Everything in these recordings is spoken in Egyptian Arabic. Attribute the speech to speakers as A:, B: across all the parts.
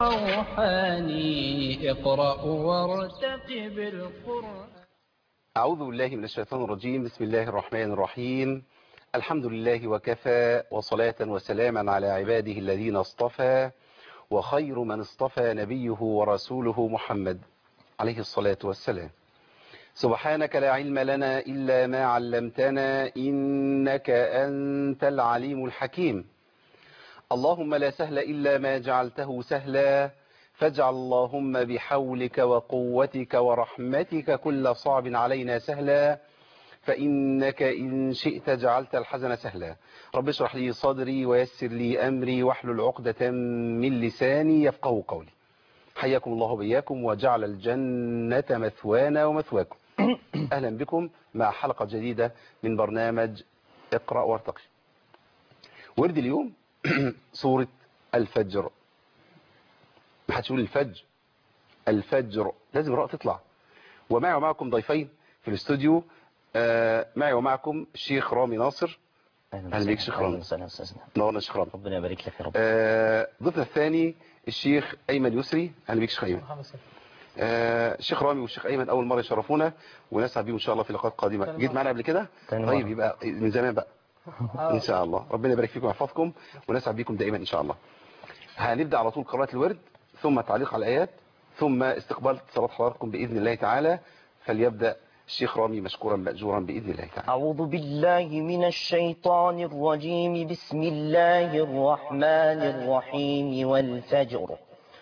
A: روحاني اقرأ وارتقب القرآن
B: أعوذ بالله من الشيطان الرجيم بسم الله الرحمن الرحيم الحمد لله وكفى وصلاة وسلاما على عباده الذين اصطفى وخير من اصطفى نبيه ورسوله محمد عليه الصلاة والسلام سبحانك لا علم لنا إلا ما علمتنا إنك أنت العليم الحكيم اللهم لا سهل إلا ما جعلته سهلا فاجعل اللهم بحولك وقوتك ورحمتك كل صعب علينا سهلا فإنك إن شئت جعلت الحزن سهلا رب اشرح لي صدري ويسر لي أمري واحلل عقدة من لساني يفقه قولي حياكم الله بياكم وجعل الجنة مثوانا ومثواكم أهلا بكم مع حلقة جديدة من برنامج اقرأ وارتقي ورد اليوم سورة الفجر ما حدش يقول الفجر الفجر لازم الراء تطلع ومعي ومعكم ضيفين في الاستوديو آه معي ومعكم الشيخ رامي ناصر أهلا بيك شيخ رامي
C: وسهلا استاذنا
B: نورنا الشيخ رامي
C: ربنا يبارك لك يا رب
B: آه ضيفنا الثاني الشيخ أيمن يسري أهلا بيك شيخ أيمن آه الشيخ رامي والشيخ أيمن أول مرة يشرفونا ونسعد بيهم إن شاء الله في لقاءات قادمة جيت معنا قبل كده
C: تاني
B: طيب
C: مرة.
B: يبقى من زمان بقى إن شاء الله ربنا يبارك فيكم ويحفظكم ونسعد بيكم دائما إن شاء الله هنبدأ على طول قراءة الورد ثم تعليق على الآيات ثم استقبال اتصالات حضراتكم بإذن الله تعالى فليبدأ الشيخ رامي مشكورا مأجورا بإذن الله تعالى
C: أعوذ بالله من الشيطان الرجيم بسم الله الرحمن الرحيم والفجر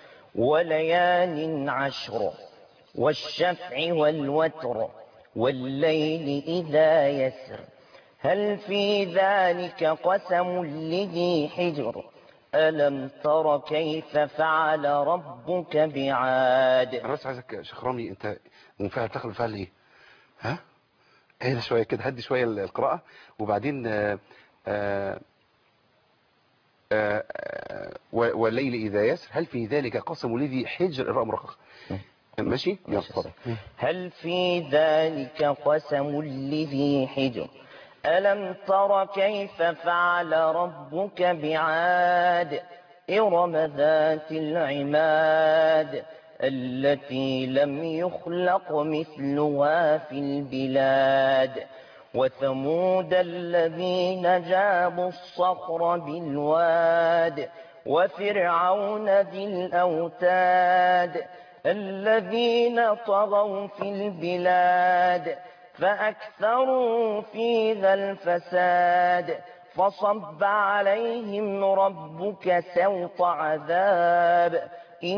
C: وليال عشر والشفع والوتر والليل إذا يسر هل في ذلك قسم لذي حجر ألم تر كيف فعل ربك بعاد
B: أنا بس عايزك يا شيخ رامي أنت منفعل تاخد الفعل إيه ها اهدى شوية كده هدي شوية القراءة وبعدين آه آه آه آه والليل إذا يسر هل في ذلك قسم لذي حجر الراء مرقق ماشي يلا اتفضل
C: هل في ذلك قسم لذي حجر ألم تر كيف فعل ربك بعاد إرم ذات العماد التي لم يخلق مثلها في البلاد وثمود الذين جابوا الصخر بالواد وفرعون ذي الأوتاد الذين طغوا في البلاد فأكثروا فيها الفساد فصب عليهم ربك سوط عذاب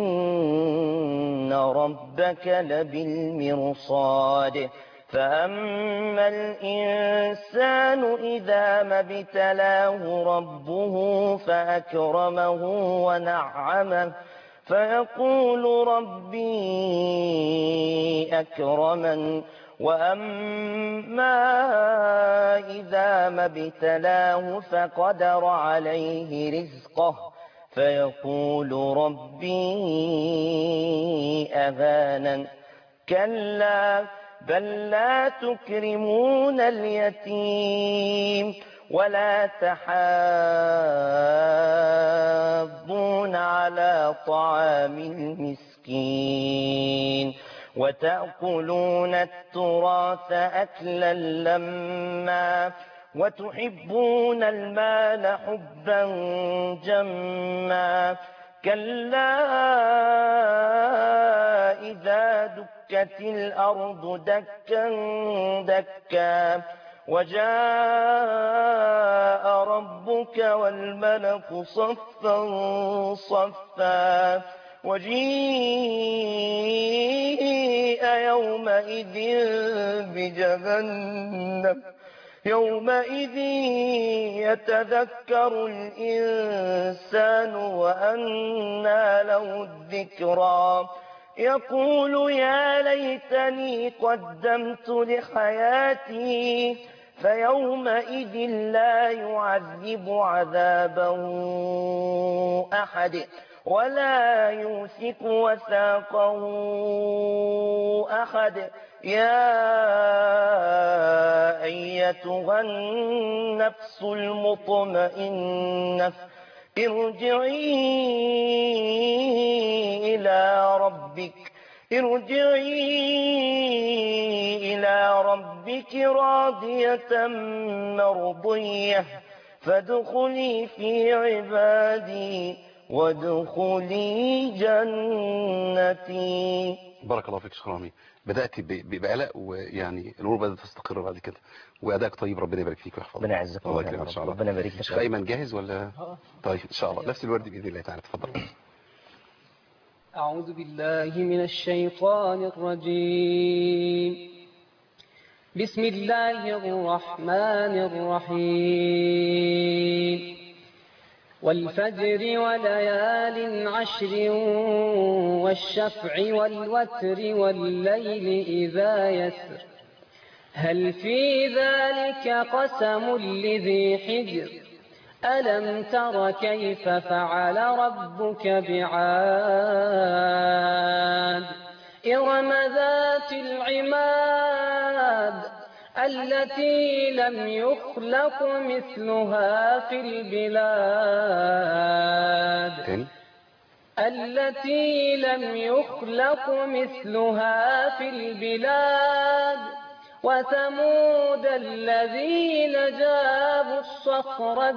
C: إن ربك لبالمرصاد فأما الإنسان إذا ما ابتلاه ربه فأكرمه ونعمه فيقول ربي أكرمن وأما إذا ما ابتلاه فقدر عليه رزقه فيقول ربي أهانا كلا بل لا تكرمون اليتيم ولا تحاضون على طعام المسكين وتأكلون التراث أكلا لما وتحبون المال حبا جما كلا إذا دكت الأرض دكا دكا وجاء ربك والملك صفا صفا وجيء يومئذ بجهنم يومئذ يتذكر الإنسان وأنى له الذكرى يقول يا ليتني قدمت لحياتي فيومئذ لا يعذب عذابه أحد ولا يوثق وثاقه أحد يا أيتها النفس المطمئنة ارجعي إلى ربك ارجعي إلى ربك راضية مرضية فادخلي في عبادي وادخلي جنتي
B: بارك الله فيك شيخ رامي بدأت ب- ب- بقلق ويعني الأمور بدأت تستقر بعد كده وأدائك طيب ربنا يبارك فيك ويحفظك
C: ربنا يعزك
B: الله
C: ويرحمك.
B: يكرمك إن شاء الله
C: ربنا يبارك لك.
B: شيخ أيمن جاهز ولا طيب إن شاء الله نفس الورد بإذن الله تعالى تفضل
A: أعوذ بالله من الشيطان الرجيم بسم الله الرحمن الرحيم والفجر وليال عشر والشفع والوتر والليل إذا يسر هل في ذلك قسم لذي حجر ألم تر كيف فعل ربك بعاد إرم ذات العماد التي لم يخلق مثلها في البلاد
B: تاني
A: التي لم يخلق مثلها في البلاد وثمود الذين جابوا الصخر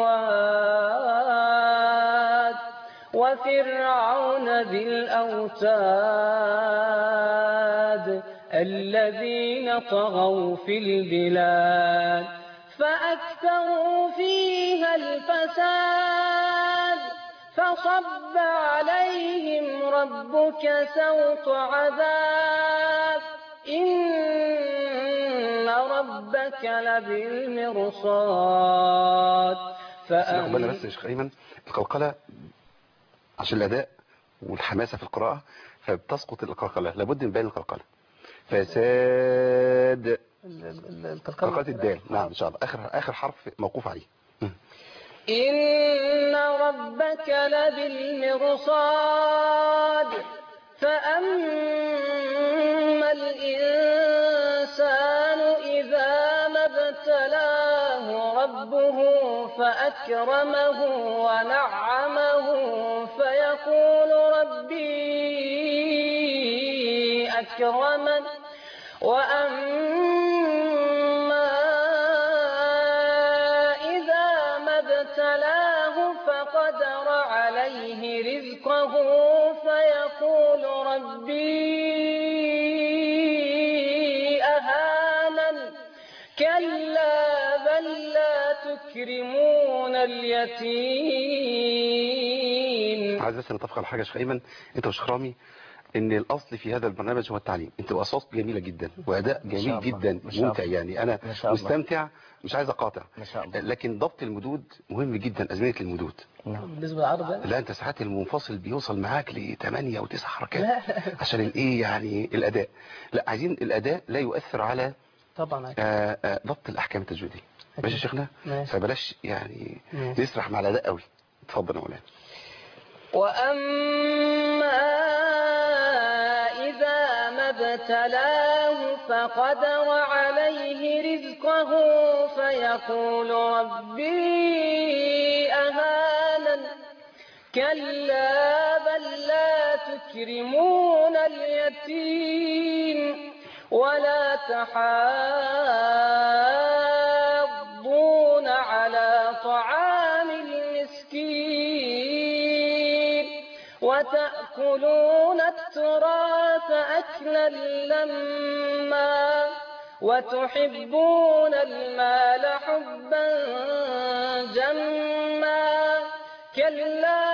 A: بالواد وفرعون ذي الأوتاد الذين طغوا في البلاد فأكثروا فيها الفساد فصب عليهم ربك سوط عذاب إن ربك لبالمرصاد
B: استقبلنا بس يا شيخ أيمن القلقلة عشان الأداء والحماسة في القراءة فبتسقط القلقلة لابد من بيان القلقلة فساد قلقلة الدال نعم إن شاء الله آخر آخر حرف موقوف عليه
A: إن ربك لبالمرصاد فأما الإنسان إذا ما ابتلاه ربه فأكرمه ونعمه فيقول ربي أكرمن وأما إذا ما ابتلاه فقدر عليه رزقه فيقول ربي أهانن كلا بل لا تكرمون اليتيم
B: عايز بس نتفق على حاجة يا شيخ أيمن أنت وشيخ رامي ان الاصل في هذا البرنامج هو التعليم انت اصوات جميله جدا واداء جميل
C: شاء الله.
B: جدا
C: ما شاء
B: ممتع
C: الله.
B: يعني انا
C: ما شاء الله.
B: مستمتع مش عايز اقاطع
C: ما شاء الله.
B: لكن ضبط المدود مهم جدا ازمنه المدود
A: بالنسبة للعرض
B: لا انت ساعات المنفصل بيوصل معاك ل 8 او 9 حركات عشان الايه يعني الاداء لا عايزين الاداء لا يؤثر على
A: طبعا
B: آه، آه، ضبط الاحكام التجويديه ماشي يا شيخنا
A: ماشي.
B: فبلاش يعني
A: ماشي.
B: نسرح مع الاداء قوي اتفضل يا مولانا
A: وأما إذا ما ابتلاه فقدر عليه رزقه فيقول ربي أهانن كلا بل لا تكرمون اليتيم ولا تحاضون على طعام المسكين وتأكلون التراث أكلا لما وتحبون المال حبا جما كلا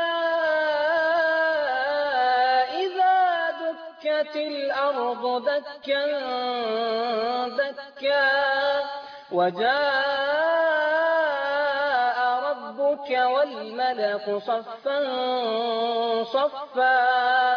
A: إذا دكت الأرض دكا دكا وجاء ربك والملك صفا صفا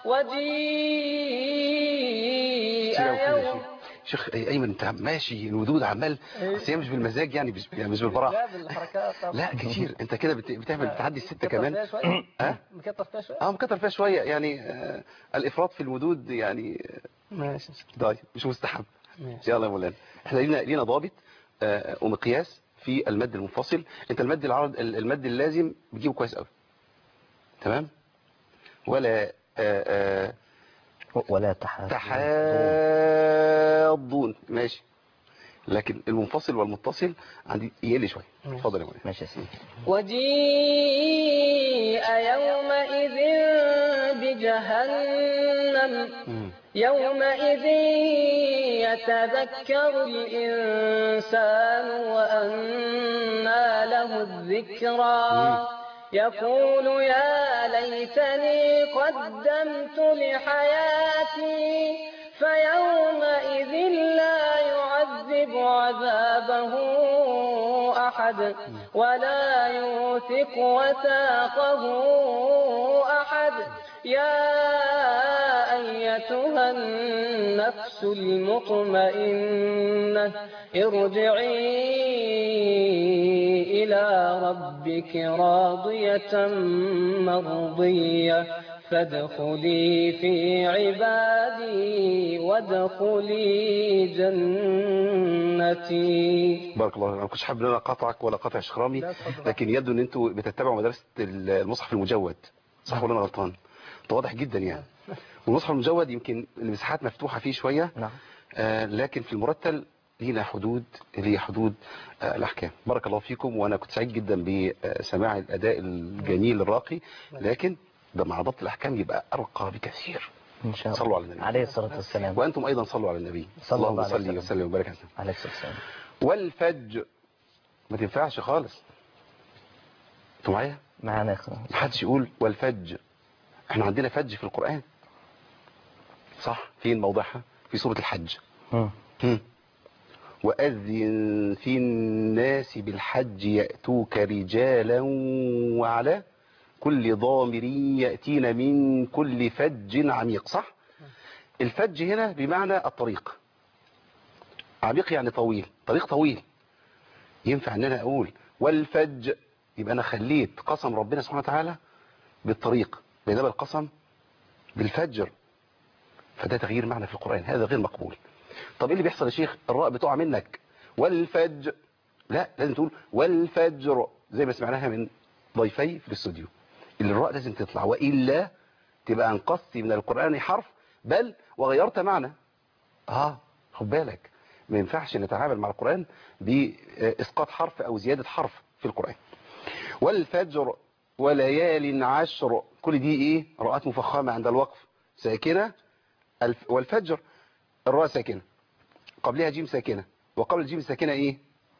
A: وجيء
B: كتير أوي كده يا
A: يوم
B: شيخ شيخ ايمن انت ماشي الودود عمال اصل هي مش بالمزاج يعني مش يعني مش بالبراح
A: لا بالحركات طبعا
B: لا كتير انت كده بت- بتعمل بتعدي الستة
A: مكتر
B: كمان
A: فيها شوية
B: ها
A: مكتر فيها شوية
B: اه مكتر فيها شوية يعني آه الافراط في الودود يعني
A: ماشي
B: طيب مش مستحب
A: ماشي
B: يلا يا مولانا احنا لينا لينا ضابط آه ومقياس في المد المنفصل انت المد العرض المد اللازم بتجيبه كويس قوي تمام ولا آآ آآ
C: ولا تحاضون
B: تحاضون ماشي لكن المنفصل والمتصل عندي يقل شويه اتفضل يا مولانا
C: ماشي يا سيدي
A: وجيء يومئذ بجهنم
B: مم.
A: يومئذ يتذكر الإنسان وأنى له الذكرى يقول يا ليتني قدمت لحياتي فيومئذ لا يعذب عذابه أحد ولا يوثق وثاقه أحد يا أيتها النفس المطمئنة ارجعي إلى ربك راضية مرضية فادخلي في عبادي وادخلي جنتي
B: بارك الله فيك. انا ما كنتش حابب ان انا اقاطعك ولا اقاطع شخرامي
A: لا، اتفضل.
B: لكن يبدو ان انتوا بتتبعوا مدرسه المصحف المجود صح ولا انا غلطان ده واضح جدا يعني والمصحف المجود يمكن المساحات مفتوحه فيه شويه
C: نعم
B: آه لكن في المرتل لينا حدود ليه حدود آه الاحكام بارك الله فيكم وانا كنت سعيد جدا بسماع الاداء الجميل الراقي لكن ده مع ضبط الاحكام يبقى ارقى بكثير
C: إن شاء الله
B: صلوا على النبي.
C: عليه الصلاة والسلام
B: وانتم ايضا صلوا على النبي
C: صلى الله
B: اللهم
C: عليه
B: صل
C: وسلم.
B: وسلم وبارك على سيدنا.
C: عليه الصلاة والسلام
B: والفج ما تنفعش خالص انتوا معايا
C: معانا يا أخوان
B: محدش يقول والفج احنا عندنا فج في القرآن صح فين موضعها في سورة الحج
C: مم.
B: هم. وأذن في الناس بالحج يأتوك رجالا وعلى كل ضامر يأتين من كل فج عميق صح الفج هنا بمعنى الطريق عميق يعني طويل طريق طويل ينفع ان انا اقول والفج يبقى انا خليت قسم ربنا سبحانه وتعالى بالطريق بينما القسم بالفجر فده تغيير معنى في القرآن هذا غير مقبول طب ايه اللي بيحصل يا شيخ الراء بتقع منك والفجر لا لازم تقول والفجر زي ما سمعناها من ضيفي في الاستوديو اللي الراء لازم تطلع وإلا تبقى انقصت من القرآن حرف بل وغيرت معنى اه خد بالك ما ينفعش نتعامل مع القرآن بإسقاط حرف أو زيادة حرف في القرآن والفجر وليال عشر كل دي ايه راءات مفخمة عند الوقف ساكنة الف والفجر الراء ساكنة قبلها جيم ساكنة وقبل الجيم ساكنة ايه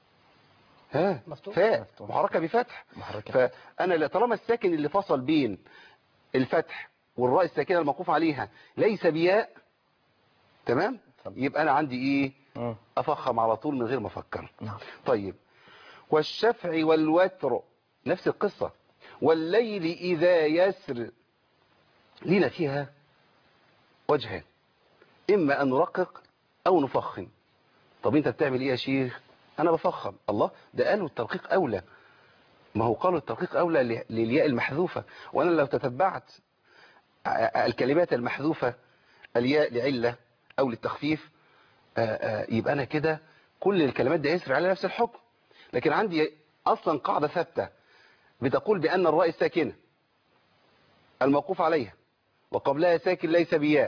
B: ها
A: مفتوح.
B: فاء
C: مفتوح.
B: محركة بفتح
C: محركة.
B: فانا لا- طالما الساكن اللي فصل بين الفتح والراء الساكنة الموقوف عليها ليس بياء تمام
C: اتفضل.
B: يبقى انا عندي ايه
C: مم.
B: افخم على طول من غير ما افكر
C: نعم
B: طيب والشفع والوتر نفس القصة والليل إذا يسر لينا فيها وجهان إما أن نرقق أو نفخم طب أنت بتعمل إيه يا شيخ أنا بفخم الله ده قالوا الترقيق أولى ما هو قالوا الترقيق أولى ل- للياء المحذوفة وأنا لو تتبعت ع- الكلمات المحذوفة الياء لعلة أو للتخفيف آه، آه، يبقى أنا كده كل الكلمات دي يسري على نفس الحكم لكن عندي أصلا قاعدة ثابتة بتقول بأن الراء الساكنة الموقوف عليها وقبلها ساكن ليس بياء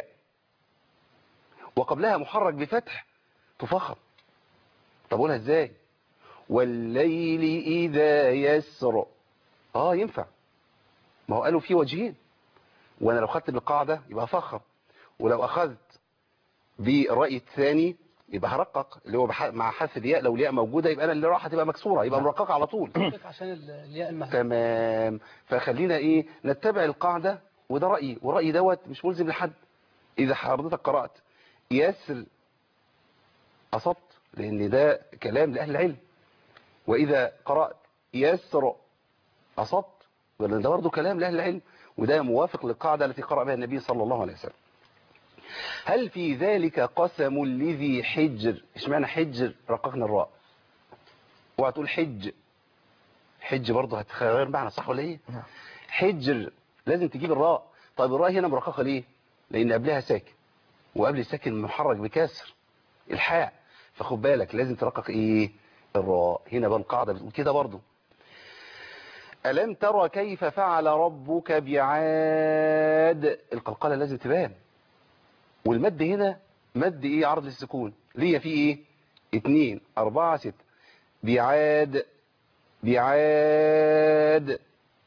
B: وقبلها محرك بفتح تفخم طب اقولها ازاي والليل إذا يسر اه ينفع ما هو قالوا في وجهين وانا لو خدت بالقاعدة يبقى فخم ولو اخذت بالرأي الثاني يبقى هرقق اللي هو بح... مع حذف الياء لو الياء موجودة يبقى انا اللي راح هتبقى مكسورة يبقى مرققة على طول
A: عشان ال- الياء المهدي
B: تمام فخلينا ايه نتبع القاعدة وده رأيي ورأيي دوت مش ملزم لحد اذا حضرتك قرأت يسر اصبت لان ده كلام لاهل العلم واذا قرأت يسر اصبت لان ده برضه كلام لاهل العلم وده موافق للقاعدة التي قرأ بها النبي صلى الله عليه وسلم هل في ذلك قسم لذي حجر اشمعنى حجر رققنا الراء اوعى تقول حج حج برضه هتغير معنى صح ولا ايه
C: نعم.
B: حجر لازم تجيب الراء طيب الراء هنا مرققه ليه لان قبلها ساكن وقبل الساكن محرك بكسر الحاء فخد بالك لازم ترقق ايه الراء هنا بقى القاعدة بتقول كده برضو ألم ترى كيف فعل ربك بعاد القلقلة لازم تبان والمد هنا مد ايه عرض للسكون ليه في ايه اتنين اربعة ستة بعاد بعاد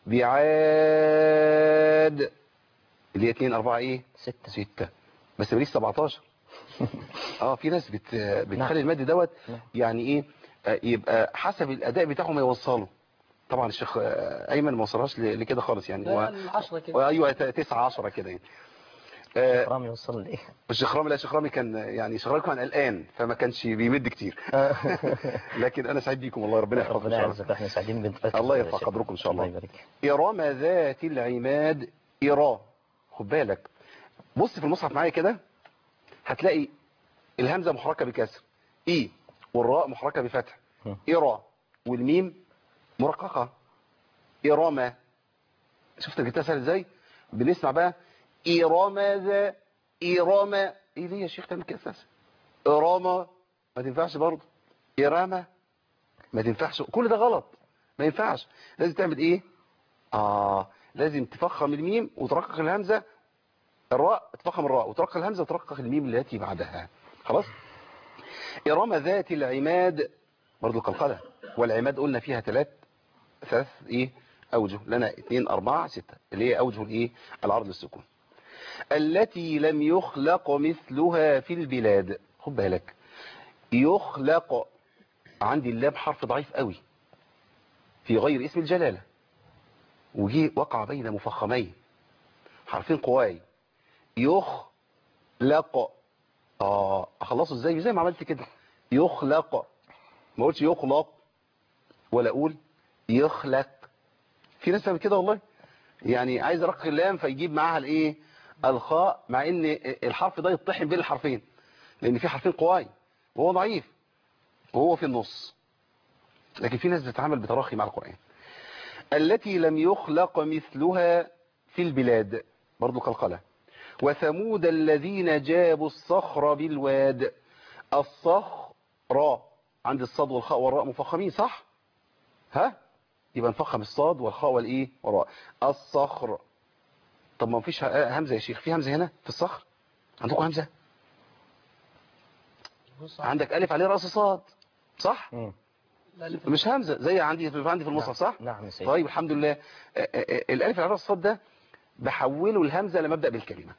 B: بعاد اللي هي اتنين اربعة ايه
C: ستة
B: ستة بس ماليش 17 اه في ناس بت بتخلي
C: نعم.
B: المد دوت
C: نعم.
B: يعني ايه آه، يبقى حسب الاداء بتاعهم يوصله طبعا الشيخ آه، ايمن ما وصلهاش ل- لكده خالص يعني هو
A: لا عشرة كده
B: ايوه 9 10 كده يعني آه،
C: رامي يوصل لي
B: الشيخ رامي لا الشيخ رامي كان يعني الشيخ رامي كان قلقان فما كانش بيمد كتير لكن انا سعيد بيكم والله ربنا يحفظكم
C: ربنا
B: ان شاء الله
C: يعزك احنا سعيدين بنتفتح
B: الله يرفع قدركم إن شاء الله.
C: الله يبارك
B: إرام ذات العماد إرا خد بالك بص في المصحف معايا كده هتلاقي الهمزة محركة بكسر إي والراء محركة بفتح
C: م.
B: إرا والميم مرققة إرامة شفت جبتها سهل إزاي بنسمع بقى إرام ذا إرام إيه ليه يا شيخ تعمل كده أساسا إرامة ما تنفعش برضه إرامة ما تنفعش كل ده غلط ما ينفعش لازم تعمل ايه اه لازم تفخم الميم وترقق الهمزة الراء تفخم الراء وترقق الهمزة وترقق الميم التي بعدها خلاص إرام ذات العماد برضو القلقلة والعماد قلنا فيها ثلاث ثلاث ايه اوجه لنا اتنين اربعة ستة اللي هي اوجه الايه العرض للسكون التي لم يخلق مثلها في البلاد خد بالك يخلق عندي اللام حرف ضعيف قوي في غير اسم الجلالة وجي وقع بين مفخمين حرفين قواي يخلق اه اخلصه ازاي زي ما عملت كده يخلق ما قلتش يخلق ولا اقول يخلق في ناس بتعمل كده والله يعني عايز ارقق اللام فيجيب معاها الايه الخاء مع ان الحرف ده يطحن بين الحرفين لان في حرفين قواي وهو ضعيف وهو في النص لكن في ناس بتتعامل بتراخي مع القرآن التي لم يخلق مثلها في البلاد برضو قلقلة وثمود الذين جابوا الصخر بالواد الصخر عند الصاد والخاء والراء مفخمين صح ها يبقى نفخم الصاد والخاء والايه والراء الصخر طب ما فيش همزة يا شيخ في همزة هنا في الصخر عندكم همزة
A: بص
B: عندك ألف عليه رأس صاد صح
C: مم.
A: الألف
B: مش همزة زي عندي عندي في المصحف صح
C: نعم يا سيدي
B: طيب الحمد لله آه، آه، آه، الالف على الصاد ده بحوله الهمزة لما ابدا بالكلمة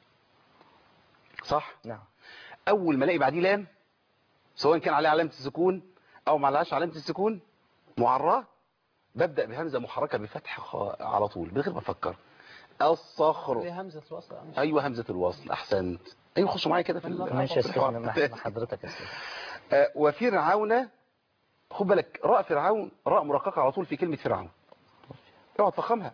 B: صح
C: نعم
B: اول ما الاقي بعديه لام سواء كان عليه علامة السكون او ما عليهاش علامة السكون معراه ببدأ بهمزة محركة بفتح خاء على طول من غير ما افكر الصخر
A: ليه همزة الوصل مش
B: ايوه همزة الوصل احسنت ايوه خشوا معايا كده في ال-
C: ماشي يا
B: في
C: سيدي
B: الحوار.
C: مع مع حضرتك يا سيدي
B: آه، وفرعون خد بالك راء فرعون راء مرققة على طول في كلمة فرعون اوعى تفخمها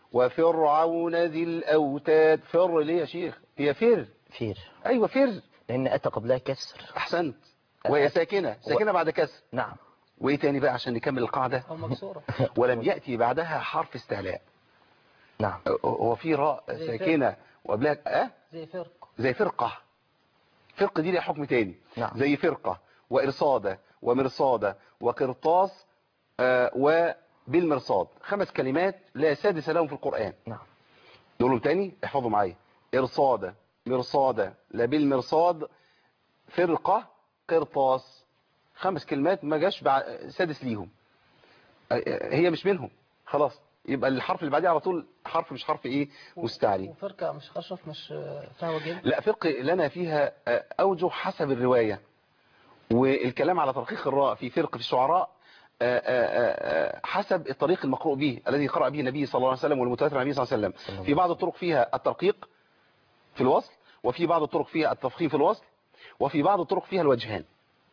B: وفرعون ذي الأوتاد فر ليه يا شيخ هي فر
C: فير
B: أيوة فر
C: لأن أتى قبلها كسر
B: أحسنت وهي ساكنة ساكنة بعد كسر
C: نعم
B: وإيه تاني بقى عشان نكمل القاعدة
A: أو مكسورة
B: ولم يأتي بعدها حرف استعلاء
C: نعم
B: هو في راء
A: زي
B: ساكنة وقبلها أه
A: زي فرق
B: زي فرقة فرقة دي لها حكم تاني
C: نعم.
B: زي فرقة وإرصادة ومرصادة وقرطاس آه، وبالمرصاد خمس كلمات لا سادس لهم في القرآن
C: نعم
B: نقولهم تاني احفظوا معايا إرصادة مرصادة لا بالمرصاد فرقة قرطاس خمس كلمات ما جاش بع- سادس ليهم آه، آه، هي مش منهم خلاص يبقى الحرف اللي بعديه على طول حرف مش حرف ايه مستعلي
A: وفرقة مش أشرف مش آه، فيها وجه
B: لا فرق لنا فيها آه، أوجه حسب الرواية والكلام على ترقيق الراء في فرق في الشعراء آه، آه، آه، حسب الطريق المقروء به الذي قرأ به النبي صلى الله عليه وسلم والمتواتر عن النبي صلى الله عليه وسلم في بعض الطرق فيها الترقيق في الوصل وفي بعض الطرق فيها التفخيم في الوصل وفي بعض الطرق فيها الوجهان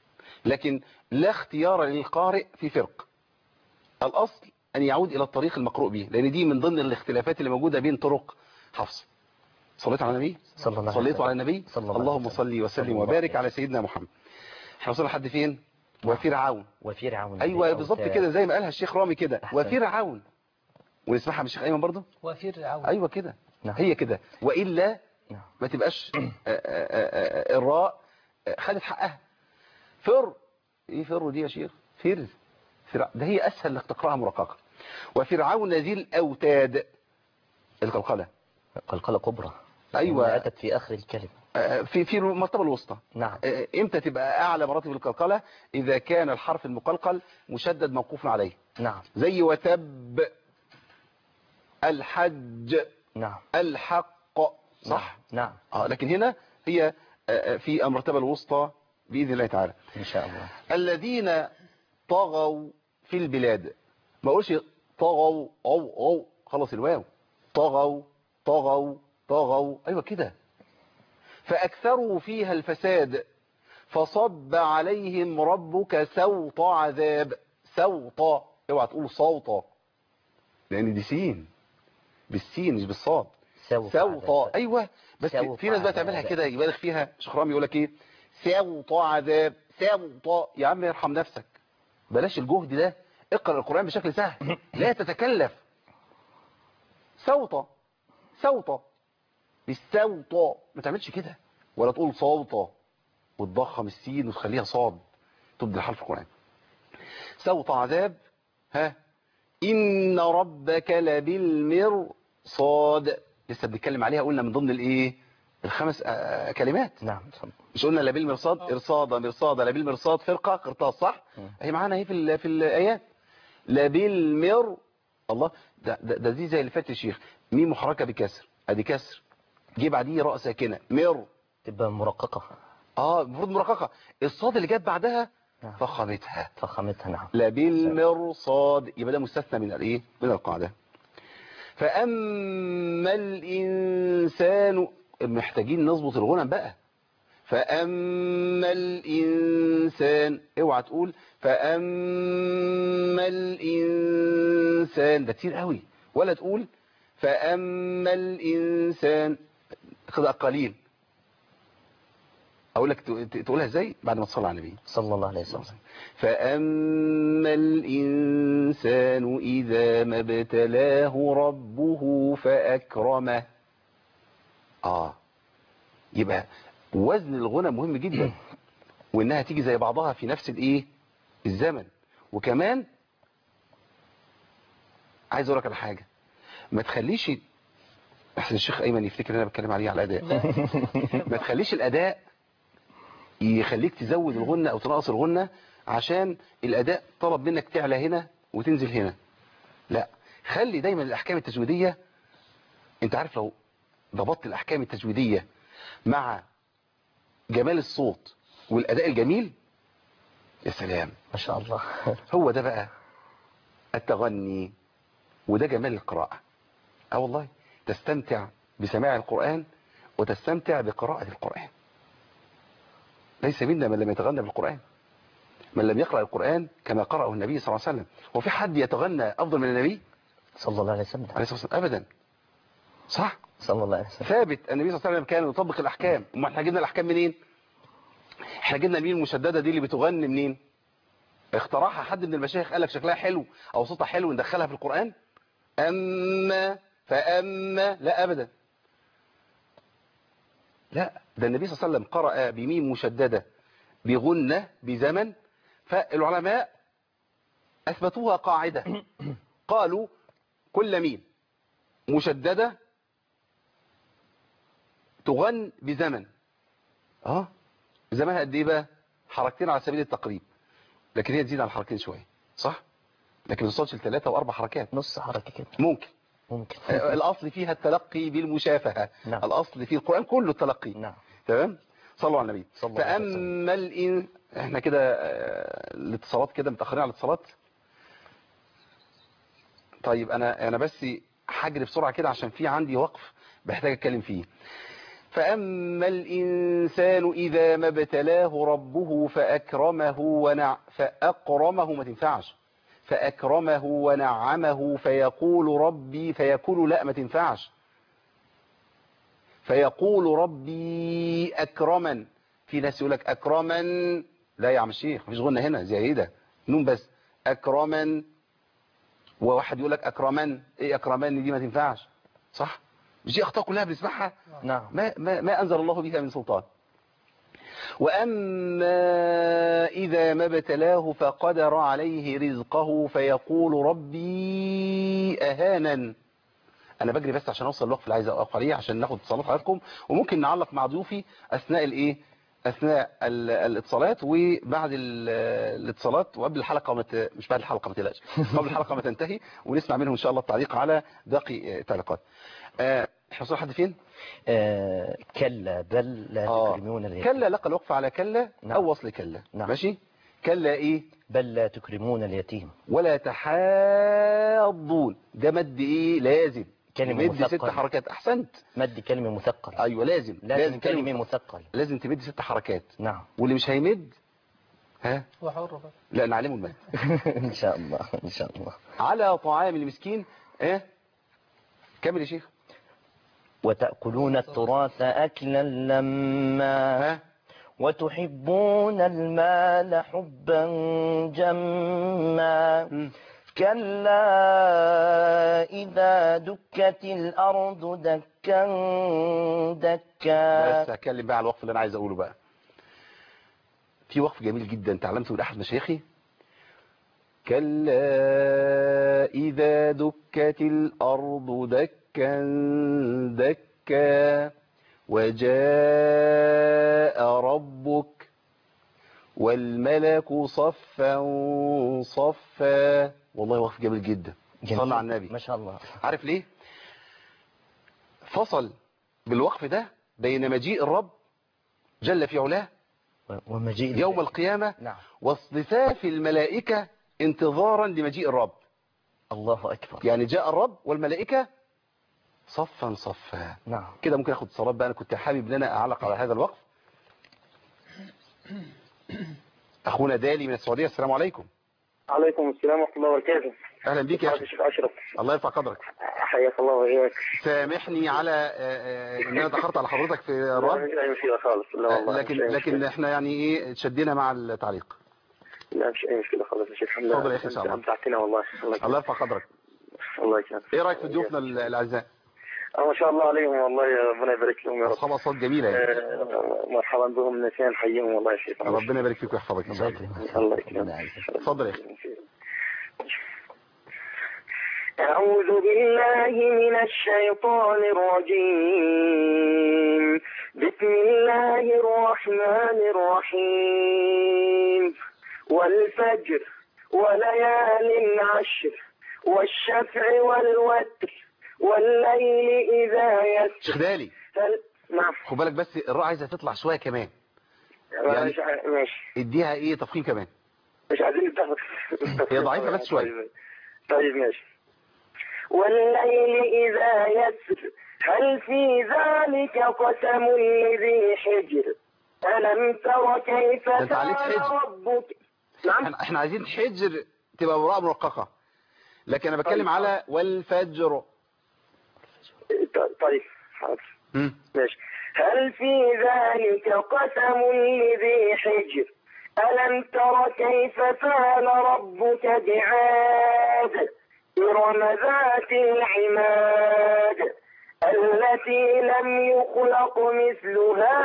B: لكن لا اختيار للقارئ في فرق الأصل أن يعود إلى الطريق المقروء به لأن دي من ضمن الاختلافات اللي موجودة بين طرق حفص صليت على النبي
C: صلى الله عليه
B: صليتوا على
C: وسلم.
B: النبي
C: صلى الله عليه
B: اللهم
C: وسلم.
B: صل
C: صلى
B: وسلم
C: الله
B: وبارك
C: عليه
B: على سيدنا محمد احنا وصلنا لحد فين وفرعون
C: وفرعون
B: ايوه
C: ذي
B: بالظبط
C: الأوتاد.
B: كده زي ما قالها الشيخ رامي كده
C: أحسن.
B: وفرعون ونسمعها من الشيخ ايمن برضه
A: وفرعون
B: ايوه كده
C: نعم.
B: هي كده والا
C: نعم
B: ما تبقاش آه، آه، آه، الراء آه، خدت حقها فر ايه فر دي يا شيخ فر فرع... ده هي اسهل انك تقراها مرققه وفرعون ذي الاوتاد القلقله
C: قلقلة كبرى
B: أيوة.
C: لأنها أتت في آخر الكلمة
B: آه، في في المرتبه الوسطى
C: نعم
B: آه، امتى تبقى اعلى مراتب القلقله اذا كان الحرف المقلقل مشدد موقوف عليه
C: نعم
B: زي وتب الحج
C: نعم
B: الحق صح
C: نعم
B: اه لكن هنا هي آه، آه، في المرتبه الوسطى باذن الله تعالى
C: إن شاء الله
B: الذين طغوا في البلاد ما اقولش طغوا او او خلاص الواو طغوا طغوا طغوا ايوه كده فاكثروا فيها الفساد فصب عليهم ربك سوط عذاب سوط اوعى تقول صوت لان دي سين بالسين مش بالصاد
C: سوف
B: سوط
C: عذاب.
B: ايوه بس
C: سوط
B: في ناس بقى تعملها
C: عذاب.
B: كده يبالغ فيها شيخ رامي يقول لك ايه سوط عذاب سوط يا عم ارحم نفسك بلاش الجهد ده اقرا القران بشكل سهل لا تتكلف سوط سوط بالسوط ما تعملش كده ولا تقول صوت وتضخم السين وتخليها صاد تبدل حرف القران سوط عذاب ها إن ربك لبالمرصاد لسه بنتكلم عليها قلنا من ضمن الايه الخمس آه، كلمات
C: نعم اتفضل.
B: مش قلنا لبالمرصاد ارصاد مرصاد لبالمرصاد فرقة قرطاس صح
C: مم.
B: هي معانا اهي في ال- في الايات لبالمر الله ده ده, ده دي زي اللي فات يا شيخ ميم محركه بكسر ادي كسر جه بعديه راء ساكنه مر
C: تبقى مرققة
B: اه المفروض مرققه الصاد اللي جت بعدها
C: نعم.
B: فخمتها
C: فخمتها نعم
B: لبالمرصاد يبقى ده مستثنى من الايه من القاعده فاما الانسان محتاجين نظبط الغنم بقى فاما الانسان اوعى تقول فاما الانسان ده كتير قوي ولا تقول فاما الانسان كده قليل اقول لك تقولها ازاي بعد ما تصلي على النبي
C: صلى الله عليه وسلم
B: فأما الإنسان إذا ما ابتلاه ربه فأكرمه آه يبقى وزن الغنى مهم جدا وإنها تيجي زي بعضها في نفس الإيه الزمن وكمان عايز أقول لك على حاجة ما تخليش أحسن الشيخ أيمن يفتكر إن أنا بتكلم عليه على الأداء ما تخليش الأداء يخليك تزود الغنة او تنقص الغنة عشان الاداء طلب منك تعلى هنا وتنزل هنا لا خلي دايما الاحكام التجويدية انت عارف لو ضبطت الاحكام التجويدية مع جمال الصوت والاداء الجميل يا سلام
C: ما شاء الله
B: هو ده بقى التغني وده جمال القراءة اه والله تستمتع بسماع القرآن وتستمتع بقراءة القرآن ليس منا من لم يتغنى بالقرآن من لم يقرأ القرآن كما قرأه النبي صلى الله عليه وسلم هو في حد يتغنى أفضل من النبي
C: صلى الله عليه وسلم
B: عليه الصلاة والسلام أبدا صح
C: صلى الله عليه وسلم
B: ثابت النبي صلى الله عليه وسلم كان يطبق الأحكام وما احنا جبنا الأحكام منين احنا جبنا المين المشددة دي اللي بتغني منين اخترعها حد من المشايخ قال لك شكلها حلو أو صوتها حلو ندخلها في القرآن أما فأما لا أبدا لا ده النبي صلى الله عليه وسلم قرأ بميم مشددة بغنة بزمن فالعلماء أثبتوها قاعدة قالوا كل ميم مشددة تغن بزمن اه زمنها قد ايه بقى حركتين على سبيل التقريب لكن هي تزيد على الحركتين شويه صح لكن ما توصلش لثلاثه واربع حركات
C: نص حركة كده
B: ممكن
C: ممكن
B: آه، الاصل فيها التلقي بالمشافهه
C: نعم.
B: الاصل في القران كله التلقي
C: نعم
B: تمام صلوا على النبي
C: صلى الله عليه وسلم.
B: فاما الإن... احنا كده آه، الاتصالات كده متاخرين على الاتصالات طيب انا انا بس هجري بسرعه كده عشان في عندي وقف بحتاج اتكلم فيه فاما الانسان اذا ما ابتلاه ربه فاكرمه ونع فاكرمه ما تنفعش فاكرمه ونعمه فيقول ربي فيقول لا ما تنفعش فيقول ربي أكرمن في ناس يقول لك أكرمن لا يا عم الشيخ مفيش غنى هنا زيادة نون بس أكرمن وواحد يقول لك أكرمن إيه أكرمن دي ما تنفعش صح مش دي أخطاء كلها بنسمعها
C: نعم
B: ما, ما, ما أنزل الله بها من سلطان وأما إذا ما ابتلاه فقدر عليه رزقه فيقول ربي أهانا أنا بجري بس عشان أوصل الوقف اللي عايز أوقف عليه عشان ناخد اتصالات حضراتكم وممكن نعلق مع ضيوفي أثناء الإيه أثناء ال- الاتصالات وبعد ال- الاتصالات وقبل الحلقة ما ت- مش بعد الحلقة ما تقلقش قبل الحلقة ما تنتهي ونسمع منهم إن شاء الله التعليق على باقي آه، التعليقات آه، احنا وصلنا لحد فين؟
C: آه كلا بل لا
B: آه.
C: تكرمون اليتيم
B: كلا لقى الوقف على كلا
C: نعم.
B: أو وصل كلا
C: نعم.
B: ماشي كلا إيه
C: بل لا تكرمون اليتيم
B: ولا تحاضون ده مد إيه لازم
C: كلمة
B: مد ست
C: مثقل.
B: حركات أحسنت
C: مد كلمة مثقل
B: أيوة لازم
C: لازم كلمة
B: كلمة
C: مثقل
B: لازم تمد ست حركات
C: نعم
B: واللي مش هيمد ها
A: هو حر بقى
B: لا نعلمه المد
C: إن شاء الله إن شاء الله
B: على طعام المسكين اه كمل يا شيخ
C: وتأكلون التراث أكلا لما
B: ها
C: وتحبون المال حبا جما
B: مم.
C: كلا إذا دكت الأرض دكا دكا
B: بس هتكلم بقى على الوقف اللي انا عايز اقوله بقى في وقف جميل جدا تعلمته من احد مشايخي كلا اذا دكت الارض دكا دكا وجاء ربك والملك صفا صفا والله وقف جميل جدا صلى على النبي
C: ما شاء الله
B: عارف ليه فصل بالوقف ده بين مجيء الرب جل في علاه
C: ومجيء
B: يوم القيامة
C: نعم
B: واصطفاف الملائكة انتظارا لمجيء الرب
C: الله أكبر
B: يعني جاء الرب والملائكة صفا صفا
C: نعم
B: كده ممكن اخد اتصالات بقى انا كنت حابب ان انا اعلق على هذا الوقف اخونا دالي من السعودية السلام عليكم
D: عليكم السلام ورحمة الله وبركاته
B: اهلا بيك يا
D: حضرتك
B: اخي
D: الشيخ أشرف
B: الله يرفع قدرك
D: حياك الله وإياك
B: سامحني على آه، آه، ان انا اتاخرت على حضرتك في
D: لا
B: الرد
D: مش أي مشكلة خالص لا والله
B: لكن
D: مش أي
B: لكن
D: مشكلة.
B: احنا يعني ايه تشدينا مع التعليق
D: لا مش أي مشكلة خالص يا شيخ الحمد
B: اتفضل
D: لله
B: يا أخي إن شاء الله.
D: أمتعتنا والله الله
B: الله
D: يكرمك
B: يرفع قدرك
D: الله يكرمك
B: ايه رايك في ضيوفنا الاعزاء
D: آه، ما شاء الله عليهم والله يا ربنا يبارك لهم يا رب
B: اصحاب اصوات جميله يعني
D: آه، مرحبا بهم نسيان حيهم والله يا شيخ
B: ربنا يبارك فيك ويحفظك
C: الله يكرمك
D: الله
C: ربنا
D: يكرمك
C: يعزك.
B: اتفضل يا اخي
D: أعوذ بالله من الشيطان الرجيم بسم الله الرحمن الرحيم والفجر وليال عشر والشفع والوتر والليل إذا يسر
B: شيخ دالي
D: هل... نعم
B: خد بالك بس الراء عايزه تطلع شويه كمان يعني-
D: مش ع- ماشي
B: اديها ايه تفخيم كمان
D: مش عايزين نتفق
B: هي ضعيفة بس شوية.
D: طيب. طيب ماشي والليل إذا يسر هل في ذلك قسم لذي حجر ألم تر كيف
B: ده أنت عليك
D: فعل
B: حجر.
D: ربك نعم
B: احنا احنا عايزين حجر تبقى براءه مرققه لكن انا بتكلم
D: طيب.
B: على والفجر
D: ط- طيب حاضر
B: مم.
D: ماشي هل في ذلك قسم لذي حجر ألم تر كيف فعل ربك بعاد إرم ذات العماد التي لم يخلق مثلها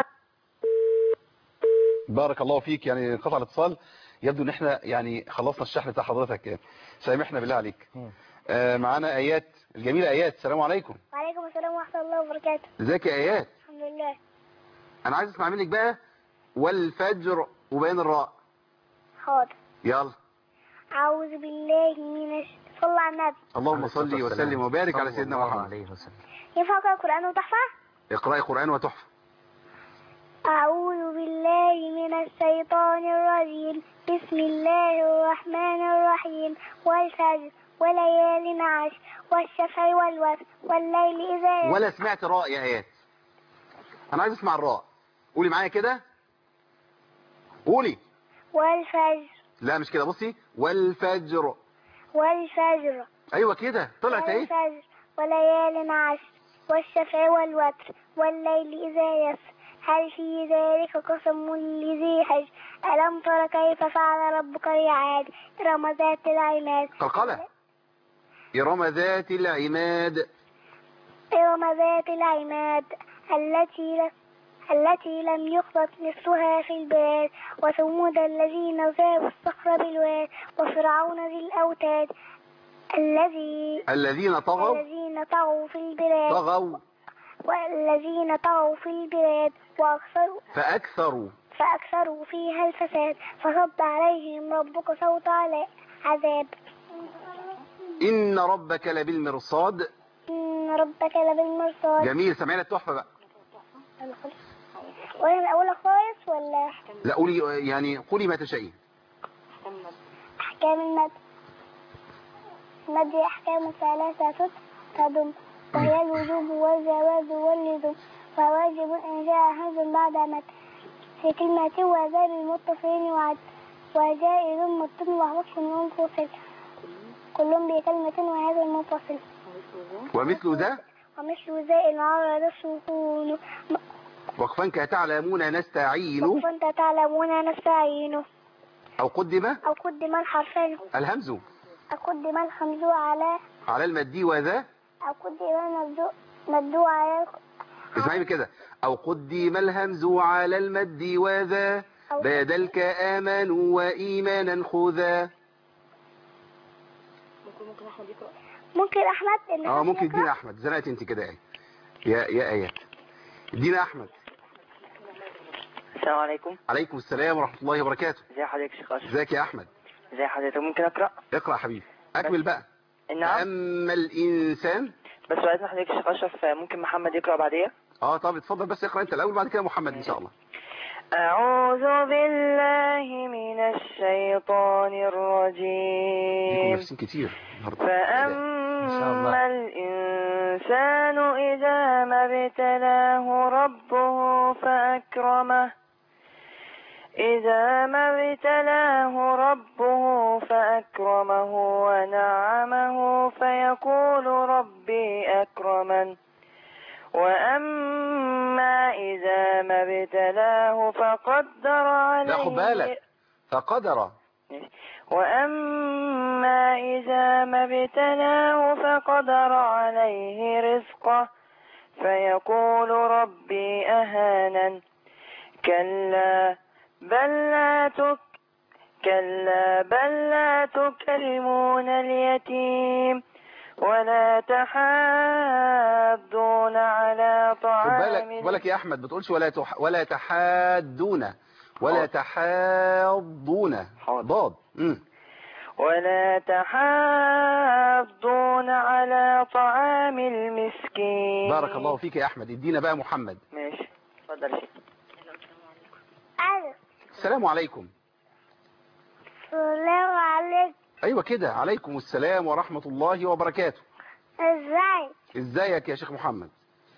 B: بارك الله فيك يعني انقطع الاتصال يبدو ان احنا يعني خلصنا الشحن بتاع حضرتك يعني سامحنا بالله عليك
C: مم.
B: آه معانا ايات الجميله ايات السلام عليكم
E: وعليكم السلام ورحمة الله وبركاته
B: ازيك يا ايات
E: الحمد لله
B: انا عايز اسمع منك بقى والفجر وبين الراء
E: حاضر
B: يلا
E: أعوذ بالله من الش... صلى على النبي
B: اللهم صل وسلم وبارك على
C: صلى
B: سيدنا
C: الله
B: محمد
C: عليه وسلم
E: ينفع أقرأ القرآن وتحفة؟
B: اقرأي قرآن وتحفة
E: أعوذ بالله من الشيطان الرجيم بسم الله الرحمن الرحيم والفجر وليال عشر والشفع والوتر والليل إذا يسر
B: ولا سمعت راء يا ايات انا عايز اسمع الراء قولي معايا كده قولي
E: والفجر
B: لا مش كده بصي والفجر
E: والفجر
B: ايوه كده طلعت ايه
E: والفجر وليال عشر والشفع والوتر والليل إذا يسر هل في ذلك قسم لذي حجر ألم تر كيف فعل ربك بعاد إرم ذات العماد
B: قلقلة إرم ذات العماد
E: إرم ذات العماد التي التي لم يخلق مثلها في البلاد وثمود الذين زاغوا الصخر بالواد وفرعون ذي الأوتاد الذي
B: الذين طغوا
E: الذين طغوا في البلاد
B: طغوا
E: والذين طغوا في البلاد وأكثروا
B: فأكثروا
E: فأكثروا فيها الفساد فصب عليهم ربك صوت علا- عذاب
B: إن ربك لبالمرصاد
E: إن ربك لبالمرصاد
B: جميل سمعنا التحفة بقى
E: وأنا الأولى خالص ولا
B: لا قولي يعني قولي ما تشائين
E: أحكام المد المد أحكام ثلاثة تضم وهي الوجوب والجواز واللزوم وواجب إن جاء همز بعد مد في كلمة وذال المتصلين وعد وجائز متصل وحرف منفصل كل بكلمة وهذا المنفصل
B: ومثل ذا
E: ومثل زائد عرض السكون
B: وقفا كتعلمون نستعين
E: كنت تعلمون نستعين
B: أو قدم
E: أو قدم الحرفان
B: الهمز
E: أو قدم الخمز على
B: على المد وذا
E: أو قدم مبدوء مبدوء على
B: اسمعي كده أو قدم الهمز على المد وذا بادلك آمنوا وإيمانا خذا
E: ممكن أحمد إن
B: اه
E: حد
B: ممكن
E: يقرأ؟
B: ادينا احمد زنقت انت كده ايه يا يا ايات ادينا احمد
F: السلام عليكم
B: عليكم السلام ورحمه الله وبركاته
F: ازي حضرتك يا شيخ اشرف
B: ازيك يا احمد
F: ازي حضرتك ممكن اقرا
B: اقرا يا حبيبي اكمل بقى
F: نعم
B: اما الانسان
F: بس سؤال حضرتك يا شيخ اشرف ممكن محمد يقرا بعديا
B: اه طب اتفضل بس اقرا انت الاول بعد كده محمد ان شاء الله
F: اعوذ بالله من الشيطان
B: ليكم
F: الرجيم
B: نفسين كتير النهارده
F: فأما الإنسان إذا ما ابتلاه ربه فأكرمه إذا ما ابتلاه ربه فأكرمه ونعمه فيقول ربي أكرمن وأما إذا ما ابتلاه فقدر عليه
B: لا خد بالك فقدر
F: وأما إذا ما ابتلاه فقدر عليه رزقه فيقول ربي أهانا كلا بل لا تك كلا بل لا تكرمون اليتيم ولا تحاضون على
B: خد
F: طعام
B: بالك خد بالك يا احمد ما تقولش ولا تح... ولا تحادون ولا تحاضون ضاد امم
F: ولا تحاضون على طعام المسكين
B: بارك الله فيك يا احمد ادينا بقى محمد
F: ماشي اتفضل يا شيخ
E: ألو
B: السلام عليكم
E: السلام عليكم
B: ايوه كده عليكم السلام ورحمه الله وبركاته
E: ازاي
B: ازيك يا شيخ محمد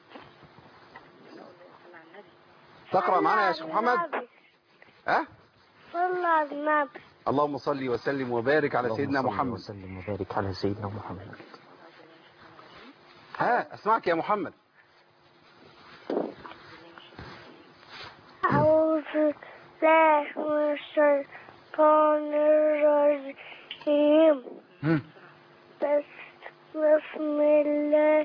B: تقرا معانا يا شيخ محمد ها
E: صلى على النبي
B: اللهم صل وسلم وبارك على سيدنا محمد
C: وسلم وبارك على سيدنا محمد
B: ها اسمعك يا محمد
E: أعوذ بالله من الشيطان الرجيم
B: مم.
E: بس بسم الله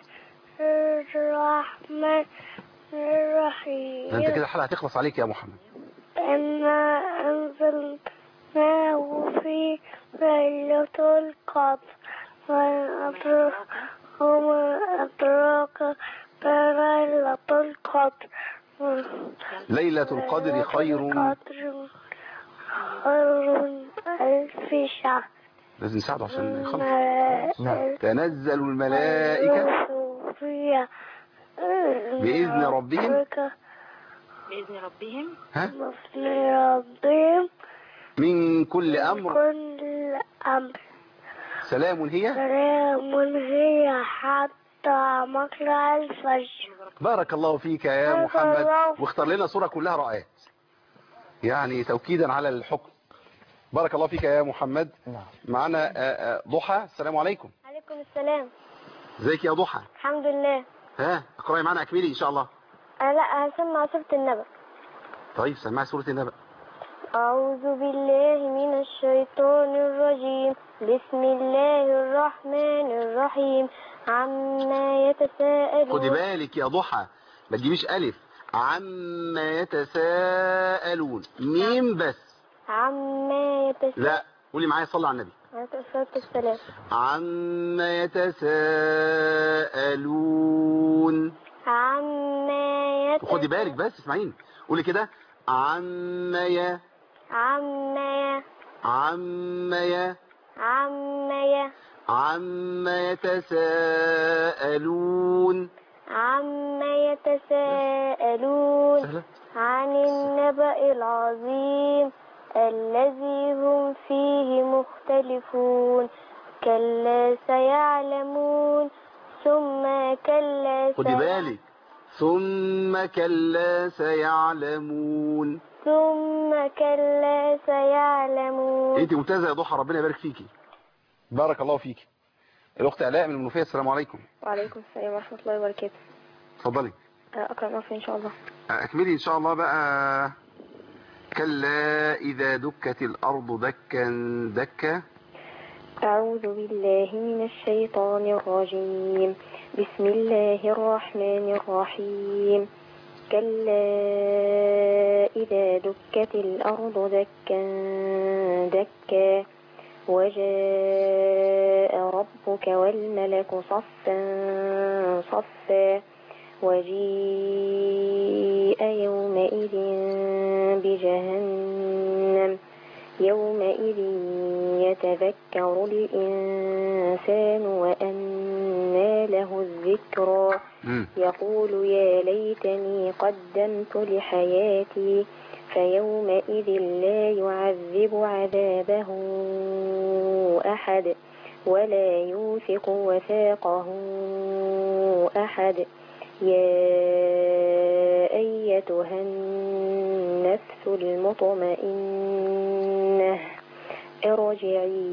E: الرحمن الرحيم
B: ده انت كده الحلقه هتخلص عليك يا محمد
E: إنا أنزلناه في ليلة القدر وما أدراك وما أدراك ما ليلة القدر
B: ليله القدر خير
E: القدر خير من ألف شهر
B: لازم نساعده عشان يخلص
E: نعم
B: تنزل الملائكه
E: فيها
B: بإذن ربهم
G: بإذن ربهم
B: ها
E: بإذن ربهم
B: من كل امر
E: كل أمر
B: سلام هي
E: سلام هي حتى مطلع الفجر
B: بارك الله فيك يا
E: بارك
B: محمد
E: الله.
B: واختار لنا صورة كلها رائعات يعني توكيدا على الحكم بارك الله فيك يا محمد
C: نعم
B: معنا آه، آه، ضحى السلام عليكم
E: عليكم السلام
B: ازيك يا ضحى
E: الحمد لله
B: ها اقرأي معنا اكملي ان شاء الله
E: أنا لا هسمع سورة النبأ
B: طيب سمعي سورة النبأ
E: أعوذ بالله من الشيطان الرجيم بسم الله الرحمن الرحيم عما
B: خدي
E: يتساءلون
B: بالك يا ضحى ما تجيبيش الف عما يتساءلون ميم بس
E: عما يتساءلون
B: لا قولي معايا صلي على النبي
E: عليه الصلاة والسلام
B: عما يتساءلون
E: عما يتساءلون
B: خدي بالك بس اسمعيني قولي كده عما ي
E: عما
B: عما ي
E: عما ي
B: عما يتساءلون
E: عما يتساءلون
B: سهلة
E: عن النبأ العظيم الذي هم فيه مختلفون كلا سيعلمون ثم كلا
B: خدي
E: سي-
B: بالك ثم كلا سيعلمون
E: ثم كلا سيعلمون
B: انت ممتازه يا ضحى ربنا يبارك فيكي بارك الله فيكي الاخت الاء من المنوفيه السلام عليكم
E: وعليكم السلام ورحمة الله وبركاته
B: اتفضلي
E: أقرأ نصر إن شاء الله
B: اكملي ان شاء الله بقى كلا اذا دكت الارض دكا دكا
E: أعوذ بالله من الشيطان الرجيم بسم الله الرحمن الرحيم كلا إذا دكت الأرض دكا دكا وجاء ربك والملك صفا صفا وجيء يومئذ بجهنم يومئذ يتذكر الإنسان وأنى له الذكرى
B: مم.
E: يقول يا ليتني قدمت لحياتي فيومئذ لا يعذب عذابه أحد ولا يوثق وثاقه أحد يا أيتها النفس المطمئنة ارجعي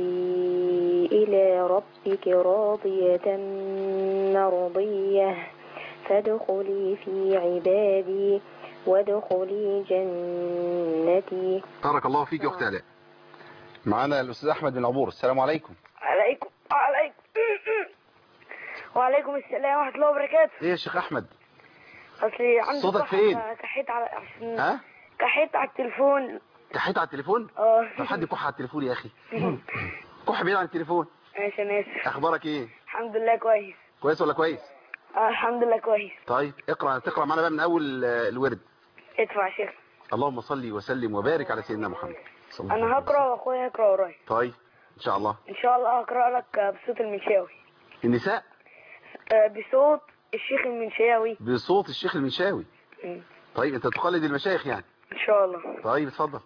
E: إلى ربك راضية مرضية فادخلي في عبادي وادخلي جنتي
B: بارك الله فيك يا اخت الاء معانا الاستاذ احمد بن عبور السلام عليكم
F: عليكم وعليكم وعليكم السلام ورحمة الله وبركاته
B: ايه يا شيخ احمد
F: أصلي عندي
B: صوتك
F: صحة
B: فين؟
F: كحيت على عشان
B: ها
F: كحيت على التليفون
B: كحيت على التليفون
F: اه
B: طب حد يكح على التليفون يا اخي كح بعيد عن التليفون
F: ماشي أنا آسف
B: اخبارك ايه
F: الحمد لله كويس
B: كويس ولا كويس
F: آه الحمد لله كويس
B: طيب اقرا تقرا معانا بقى من اول آه، الورد
F: ادفع يا شيخ
B: اللهم صل وسلم وبارك على سيدنا محمد صلى الله عليه
F: أنا
B: وسلم.
F: هقرأ وأخويا هيقرأ ورايا
B: طيب ان شاء الله
F: إن شاء الله هقرأ لك بصوت المنشاوي
B: النساء
F: آه، بصوت الشيخ المنشاوي
B: بصوت الشيخ المنشاوي
F: مم.
B: طيب انت تقلد المشايخ يعني
F: إن شاء الله
B: طيب اتفضل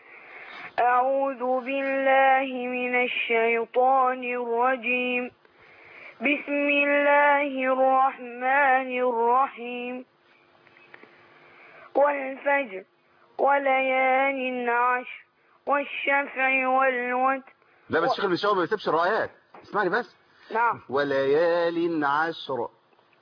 F: أعوذ بالله من الشيطان الرجيم بسم الله الرحمن الرحيم والفجر وليال عشر والشفع والوتر
B: لا بس الشيخ المنشاوي ما بيسيبش الرايات اسمعني بس
F: نعم
B: وليال عشر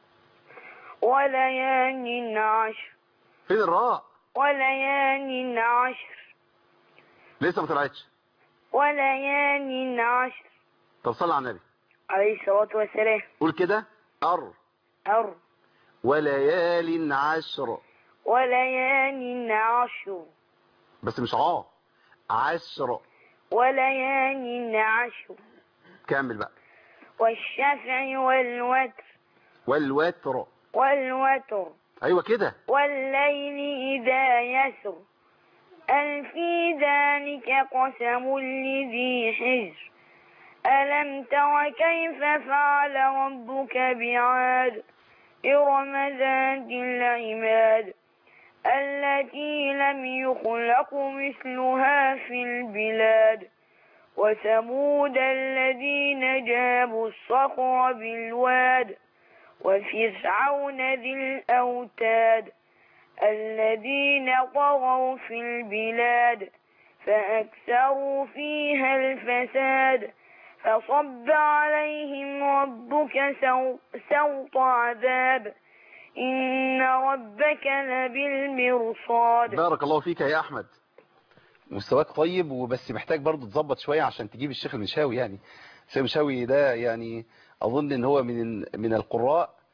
F: وليال عشر
B: فين الراء
F: وليال عشر
B: لسه ما طلعتش
F: وليال عشر
B: طب صلي على النبي
F: عليه الصلاة والسلام
B: قول كده ار
F: أر
B: وليال عشر
F: وليال عشر
B: بس مش عا عشر
F: وليال عشر
B: كمل بقى
F: والشفع والوتر
B: والوتر
F: والوتر
B: ايوه كده
F: والليل إذا يسر هل في ذلك قسم لذي حجر ألم تر كيف فعل ربك بعاد إرم ذات العماد التي لم يخلق مثلها في البلاد وثمود الذين جابوا الصخر بالواد وفرعون ذي الأوتاد الذين طغوا في البلاد فأكثروا فيها الفساد فصب عليهم ربك سو- سوط عذاب إن ربك لبالمرصاد
B: بارك الله فيك يا احمد مستواك طيب وبس محتاج برضو تظبط شوية عشان تجيب الشيخ المنشاوي يعني الشيخ المنشاوي ده يعني اظن ان هو من من القراء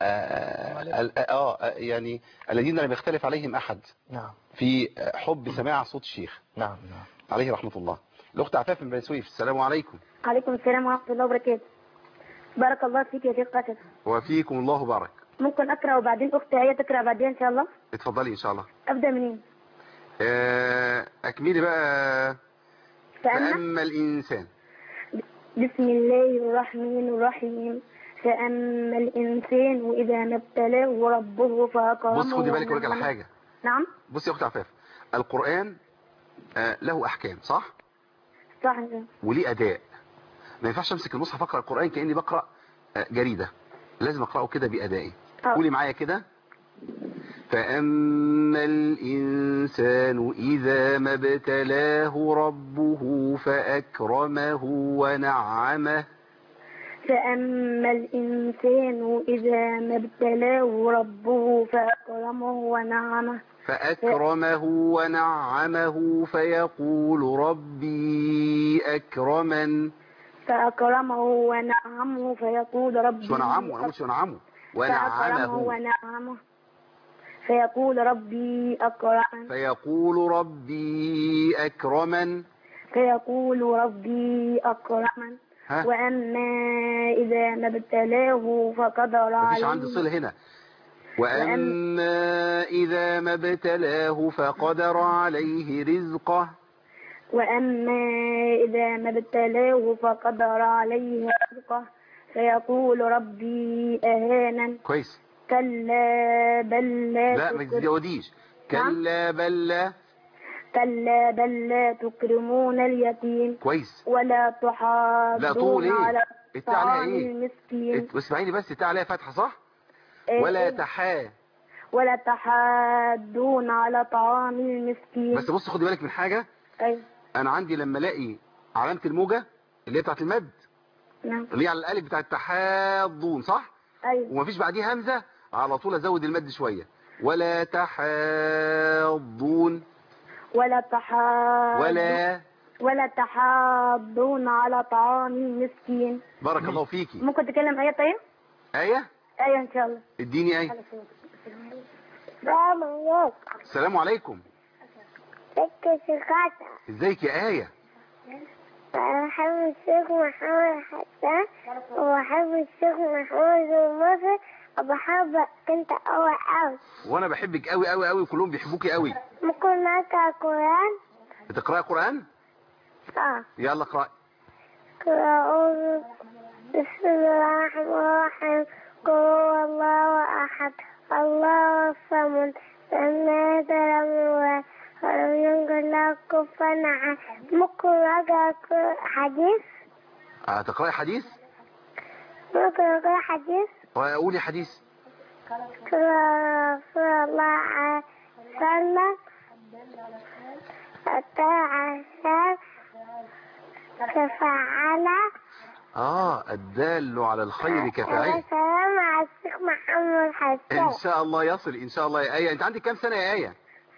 B: آه, ال- آه آه، يعني الذين لم يختلف عليهم أحد
C: نعم
B: في حب سماع صوت الشيخ
C: نعم نعم
B: عليه رحمة الله الأخت عفاف من بني سويف السلام عليكم
E: عليكم السلام ورحمة الله وبركاته بارك الله فيك يا شيخ قاسم
B: وفيكم الله بارك
E: ممكن أقرأ وبعدين أختي هي تقرأ بعدين إن شاء الله
B: اتفضلي إن شاء الله
E: أبدأ منين
B: آه، أكملي بقى
E: فأما
B: فأما الإنسان
E: بسم الله الرحمن الرحيم فأما الإنسان إذا ما ابتلاه ربه فأكرمه
B: بص خدي بالك أقول لك على
E: ونعمه-
B: حاجة
E: نعم
B: بصي يا أخت عفاف القرآن آه، له أحكام صح
E: صح
B: وليه أداء ما ينفعش أمسك المصحف أقرأ القرآن كأني بقرأ آه، جريدة لازم أقرأه كده بأدائي
E: آه.
B: قولي معايا كده فأما الإنسان إذا ما ابتلاه ربه فأكرمه ونعمه
E: فأما الإنسان إذا ما ابتلاه ربه فأكرمه ونعمه
B: فأكرمه ونعمه فيقول ربي أكرمن
E: فأكرمه ونعمه فيقول ربي
B: مش ونعمه أنا مش ونعمه
E: فأكرمه
B: ونعمه
E: ونعمه فيقول ربي أكرمن
B: فيقول ربي أكرمن
E: فيقول ربي أكرمن
B: ها
E: وأما إذا ما ابتلاه فقدر
B: مفيش
E: عليه
B: عندي صلة هنا وأما إذا ما ابتلاه فقدر عليه رزقه
E: وأما إذا ما ابتلاه فقدر عليه رزقه فيقول ربي أهانا
B: كويس
E: كلا بل لا,
B: لا ما
E: تكر-
B: تزوديش كلا بل لا
E: كلا بل لا تكرمون اليتيم
B: كويس
E: ولا تحاضون
B: لا طول ايه
E: على
B: التاء عليها
E: طعام
B: ايه
E: المسكين
B: ات- اسمعيني بس التاء عليها فتحة صح
E: إيه
B: ولا
E: إيه؟
B: تحا
E: ولا تحاضون على طعام المسكين
B: بس بص خدي بالك من حاجة
E: أيوة
B: انا عندي لما الاقي علامة الموجة اللي هي بتاعت المد
E: نعم
B: اللي هي على الالف بتاعت تحاضون صح
E: أيوة
B: ومفيش بعديه همزة على طول ازود المد شوية ولا تحاضون
E: ولا تحاضون
B: ولا
E: ولا تحاضون على طعام المسكين
B: بارك الله فيكي
E: ممكن تتكلم آية طيب؟
B: آية
E: آية إن شاء الله
B: اديني آية
E: السلام عليكم
B: السلام عليكم
E: ازيك يا شيخاتة
B: ازيك يا آية
E: أنا بحب الشيخ محمد حسان وبحب الشيخ محمود المصري وبحبك أنت أوي أوي
B: وانا بحبك قوي قوي قوي وكلهم بيحبوكي قوي
E: ممكن نقرأ القرآن؟
B: بتقرأي قرآن
E: آه
B: يلا اقرأي
E: أعوذ بسم الله الرحمن الرحيم قل هو الله أحد الله الصمد لم يلد ولم يولد ولم يكن له كفوا أحد ممكن أقرأ حديث
B: هتقرأي حديث
E: ممكن أقرأ حديث
B: قولي حديث
E: قال رسول الله عليه وسلم أتى عشان كفعل
B: اه الدال على الخير كفاعله
E: السلام على الشيخ محمد
B: ان
E: حسان
B: شاء الله يصل ان شاء الله يا آية انت عندك كام سنة يا آية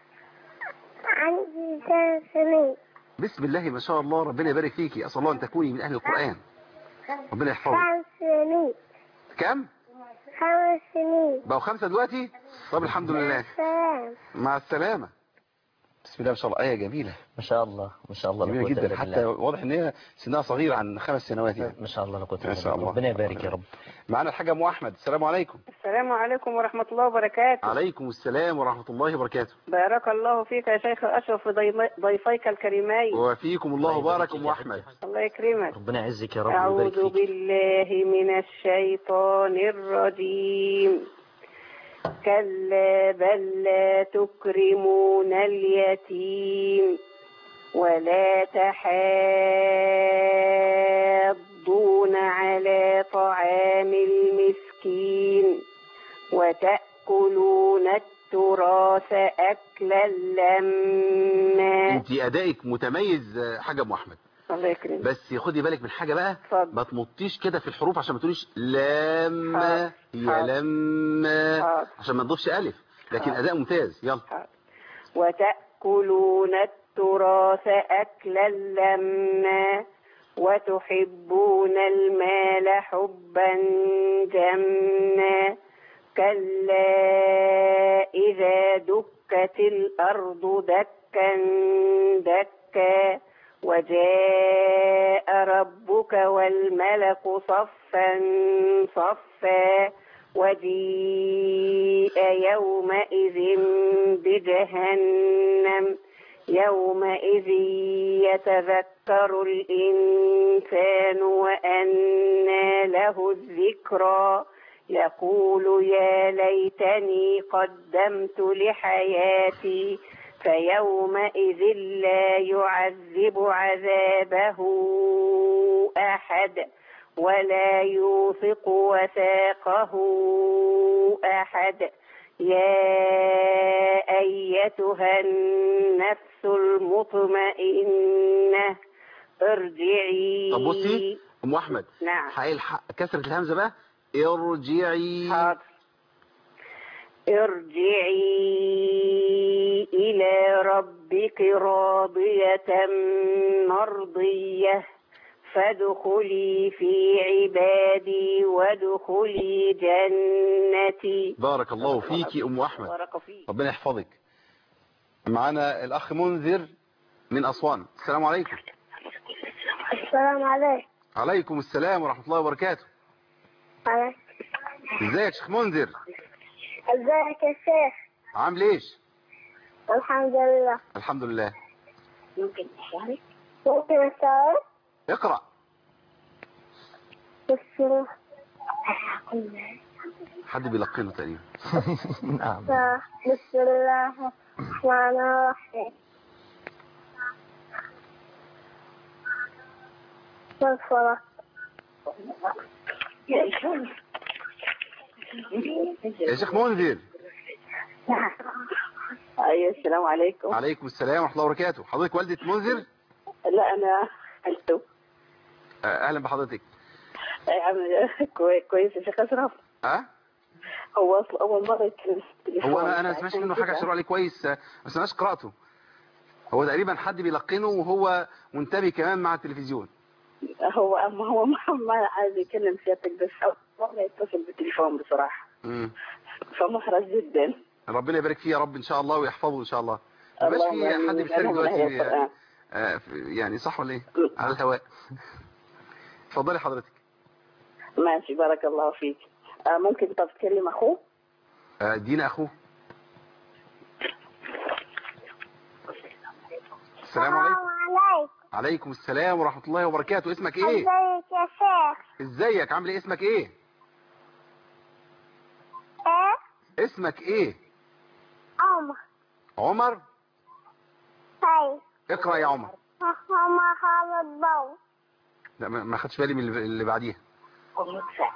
E: عندي ثلاث سنين
B: بسم الله ما شاء الله ربنا يبارك فيكي اسال الله ان تكوني من اهل القرآن ربنا يحفظك
E: خمس سنين
B: كم
E: خمس سنين
B: بقوا خمسة دلوقتي طب الحمد لله
E: سلام
B: مع السلامة بسم الله ما شاء الله آية جميلة
C: ما شاء الله ما شاء الله لا
B: جميلة
C: قوة
B: جدا
C: إلا
B: حتى
C: بالله.
B: واضح ان هي سنها صغير عن خمس سنوات يعني
C: ما شاء الله لا قوة
B: ما
C: إلا
B: شاء
C: بالله
B: الله.
C: ربنا يبارك يا رب
B: معنا الحاج ام احمد السلام عليكم
H: السلام عليكم ورحمة الله وبركاته
B: عليكم السلام ورحمة الله وبركاته
H: بارك الله فيك يا شيخ أشرف ضي- ضيفيك الكريمين
B: وفيكم الله
C: الله
B: بارك
C: يبارك فيك
B: ام
C: يا
B: احمد
C: حبيبي.
H: الله يكرمك
C: ربنا يعزك يا رب ويبارك
H: أعوذ
C: فيك
H: بالله من الشيطان الرجيم كلا بل لا تكرمون اليتيم ولا تحاضون على طعام المسكين وتأكلون التراث أكلا لما
B: انت ادائك متميز آه، حاج ام احمد
H: الله يكرمك
B: بس خدي بالك من حاجة بقى
H: اتفضل.
B: ما تمطيش كده في الحروف عشان ما تقوليش لما هي
H: حاضر.
B: لما
H: حاضر.
B: عشان ما تضيفش الف لكن
H: حاضر.
B: اداء ممتاز يلا
H: وتأكلون التراث أكلا لما وتحبون المال حبا جما كلا إذا دكت الأرض دكا دكا وجاء ربك والملك صفا صفا وجيء يومئذ بجهنم يومئذ يتذكر الإنسان وأنى له الذكرى يقول يا ليتني قدمت لحياتي فيومئذ لا يعذب عذابه أحد ولا يوثق وثاقه أحد يا أيتها النفس المطمئنة ارجعي
B: طب بصي ام احمد
H: نعم
B: حقيقي الح- كسرة الهمزة بقى ارجعي
H: حاضر ارجعي إلى ربك راضية مرضية فادخلي في عبادي وادخلي جنتي
B: بارك الله فيكي ام احمد
H: بارك فيك
B: ربنا يحفظك معانا الاخ منذر من اسوان السلام عليكم
E: السلام عليكم
B: عليكم السلام ورحمة الله وبركاته ازيك يا شيخ منذر
E: ازيك يا شيخ
B: عامل ايش
E: الحمد لله
B: الحمد لله
E: ممكن تشارك ممكن أسأل
B: اقرأ
E: بسم
B: حد بيلقنه تقريبا
C: نعم
E: الله بسم الله الرحمن الرحيم والفرق
B: يا شيخ منذر
H: أيوة السلام عليكم
B: عليكم السلام ورحمة الله وبركاته حضرتك والدة منذر
H: لا أنا ألتو
B: آه، اهلا بحضرتك
H: كويس يا شيخ أشرف
B: ها
H: هو أصل أول مرة يتكلم
B: هو انا انا سمعت منه حاجة شروع عليه كويس آه، بس انا قرأته هو تقريبا حد بيلقنه وهو منتبه كمان مع التلفزيون
H: هو أما هو محمد عايز يكلم سيادتك بس أول مرة يتصل بالتليفون بصراحة
B: مم.
H: فمحرج جدا
B: ربنا يبارك فيه يا رب ان شاء الله ويحفظه ان شاء الله ما بقاش
H: اللهم
B: في
H: آمين.
B: حد بيشترك
H: اللهم
B: دلوقتي
H: آمين.
B: آه، آه، في- يعني صح ولا ايه على الهواء اتفضلي حضرتك
H: ماشي بارك الله فيك آه ممكن طب تكلم أخوه
B: آه، دينا اخوه السلام عليكم
E: عليكم
B: عليكم السلام ورحمة الله وبركاته اسمك ايه
E: ازيك يا شيخ
B: ازيك عامل ايه اسمك ايه
E: ايه
B: اسمك ايه
E: عمر
B: عمر
E: هاي
B: اقرأ يا عمر
E: ماما خالد بو
B: لا ما ما خدش بالي من اللي اللي بعديها
E: أدفع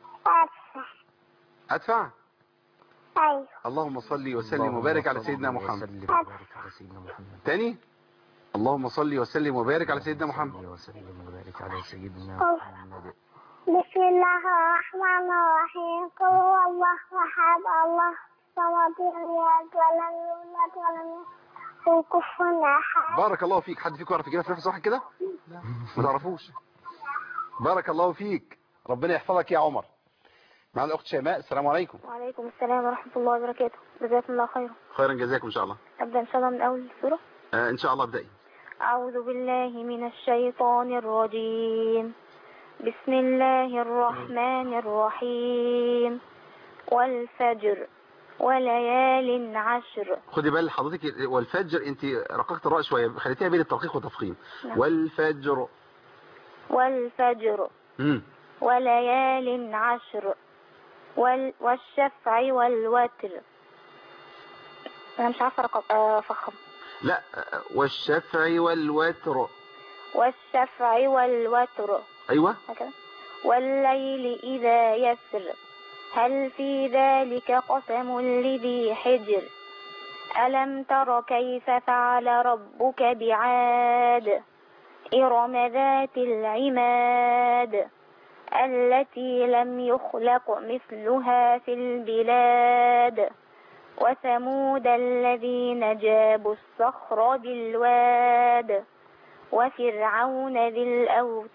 B: ادفع
E: أيوة
B: اللهم صل وسلم وبارك على سيدنا محمد
C: وسلم وبارك على سيدنا محمد
B: تاني اللهم صل وسلم وبارك على سيدنا محمد
C: وسلم وبارك على سيدنا محمد
E: بسم الله الرحمن الرحيم قل هو الله أحد الله الصمد لم يلد ولم يولد ولم يكن كفوا أحد
B: بارك الله فيك حد فيكم يعرف يجيبها في نفس واحد كده ما تعرفوش بارك الله فيك ربنا يحفظك يا عمر معنا الاخت شيماء السلام عليكم
E: وعليكم السلام ورحمة الله وبركاته جزاكم الله خيرا
B: خيرا جزاكم ان شاء الله
E: أبدأ إن شاء الله من أول السورة
B: آه ان شاء الله ابدأي
E: أعوذ بالله من الشيطان الرجيم بسم الله الرحمن الرحيم والفجر وليال عشر
B: خدي بال حضرتك والفجر انت رققت الراء شويه خليتيها بين الترقيق والتفخيم
E: نعم.
B: والفجر
E: والفجر
B: امم
E: وليال عشر وال والشفع والوتر أنا مش عارفة رقم آه، أفخم
B: لا آه، والشفع والوتر
E: والشفع والوتر
B: ايوه
E: هكذا والليل إذا يسر هل في ذلك قسم لذي حجر ألم تر كيف فعل ربك بعاد إرم ذات العماد التي لم يخلق مثلها في البلاد وثمود الذين جابوا الصخر بالواد وفرعون ذي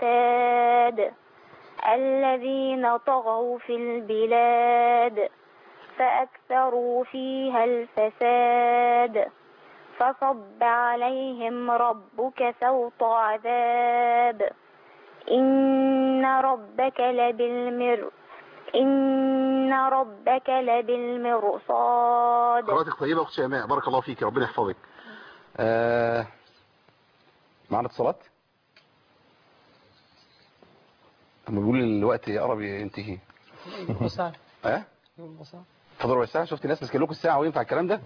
E: الأوتاد الذين طغوا في البلاد فأكثروا فيها الفساد فصب عليهم ربك سوط عذاب إن ربك لبالمر إن ربك لبالمرصاد
B: قراءتك طيبة أخت شيماء بارك الله فيك ربنا يحفظك آه معنا اتصالات هم بيقولوا لي الوقت قرب ينتهي
A: ربع ساعة
B: اه
A: ربع ساعة
B: فاضل ربع ساعة شفت ناس ماسكين لكم الساعة وينفع الكلام ده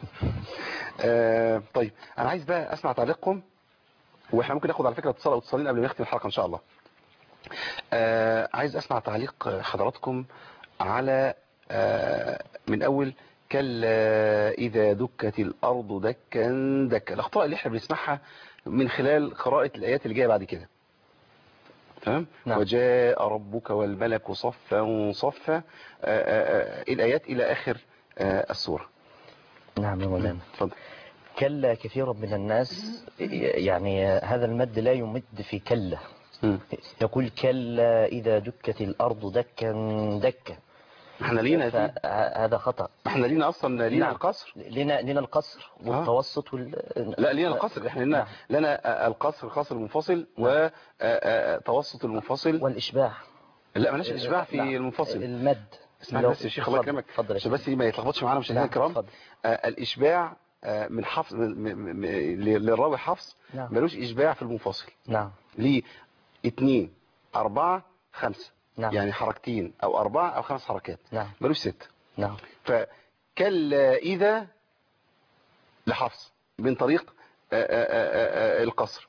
B: آه طيب انا عايز بقى اسمع تعليقكم واحنا ممكن ناخد على فكرة اتصال او اتصالين قبل ما نختم الحلقة ان شاء الله آه عايز اسمع تعليق حضراتكم على آه من اول كلا اذا دكت الارض دكا دكا الاخطاء اللي احنا بنسمعها من خلال قراءة الايات اللي جايه بعد كده تمام
C: نعم.
B: وجاء ربك والملك صفا صفا آه، آه، آه، الايات الى اخر آه، السوره
C: نعم يا مولانا
B: اتفضل
C: كلا كثير من الناس يعني هذا المد لا يمد في كلا
B: مم.
C: يقول كلا إذا دكت الأرض دكا دكا
B: احنا لينا دي
C: فهذا خطأ
B: احنا لينا اصلا لينا
C: نعم.
B: القصر
C: لنا لنا القصر والتوسط وال...
B: لا لينا القصر احنا لنا
C: نعم.
B: لنا القصر القصر المنفصل وتوسط المنفصل
C: والإشباع
B: لا مالناش الاشباع في
C: نعم.
B: المنفصل
C: المد
B: اسمعني
C: لو-
B: بس يا شيخ الله
C: اتفضل،
B: يكرمك
C: اتفضل يا
B: عشان
C: شيخ.
B: بس ما يتلخبطش معانا مشاهدينا
C: نعم،
B: الكرام
C: اتفضل.
B: آه، الاشباع آه، من حفص من- من- من- للراوي حفص
C: نعم.
B: ملوش اشباع في المنفصل
C: نعم
B: ليه اتنين اربعة خمسة
C: نعم.
B: يعني حركتين او اربعة او خمس حركات
C: نعم
B: ملوش ست
C: نعم
B: فكلا إذا لحفص من طريق آه، آه، آه، آه، القصر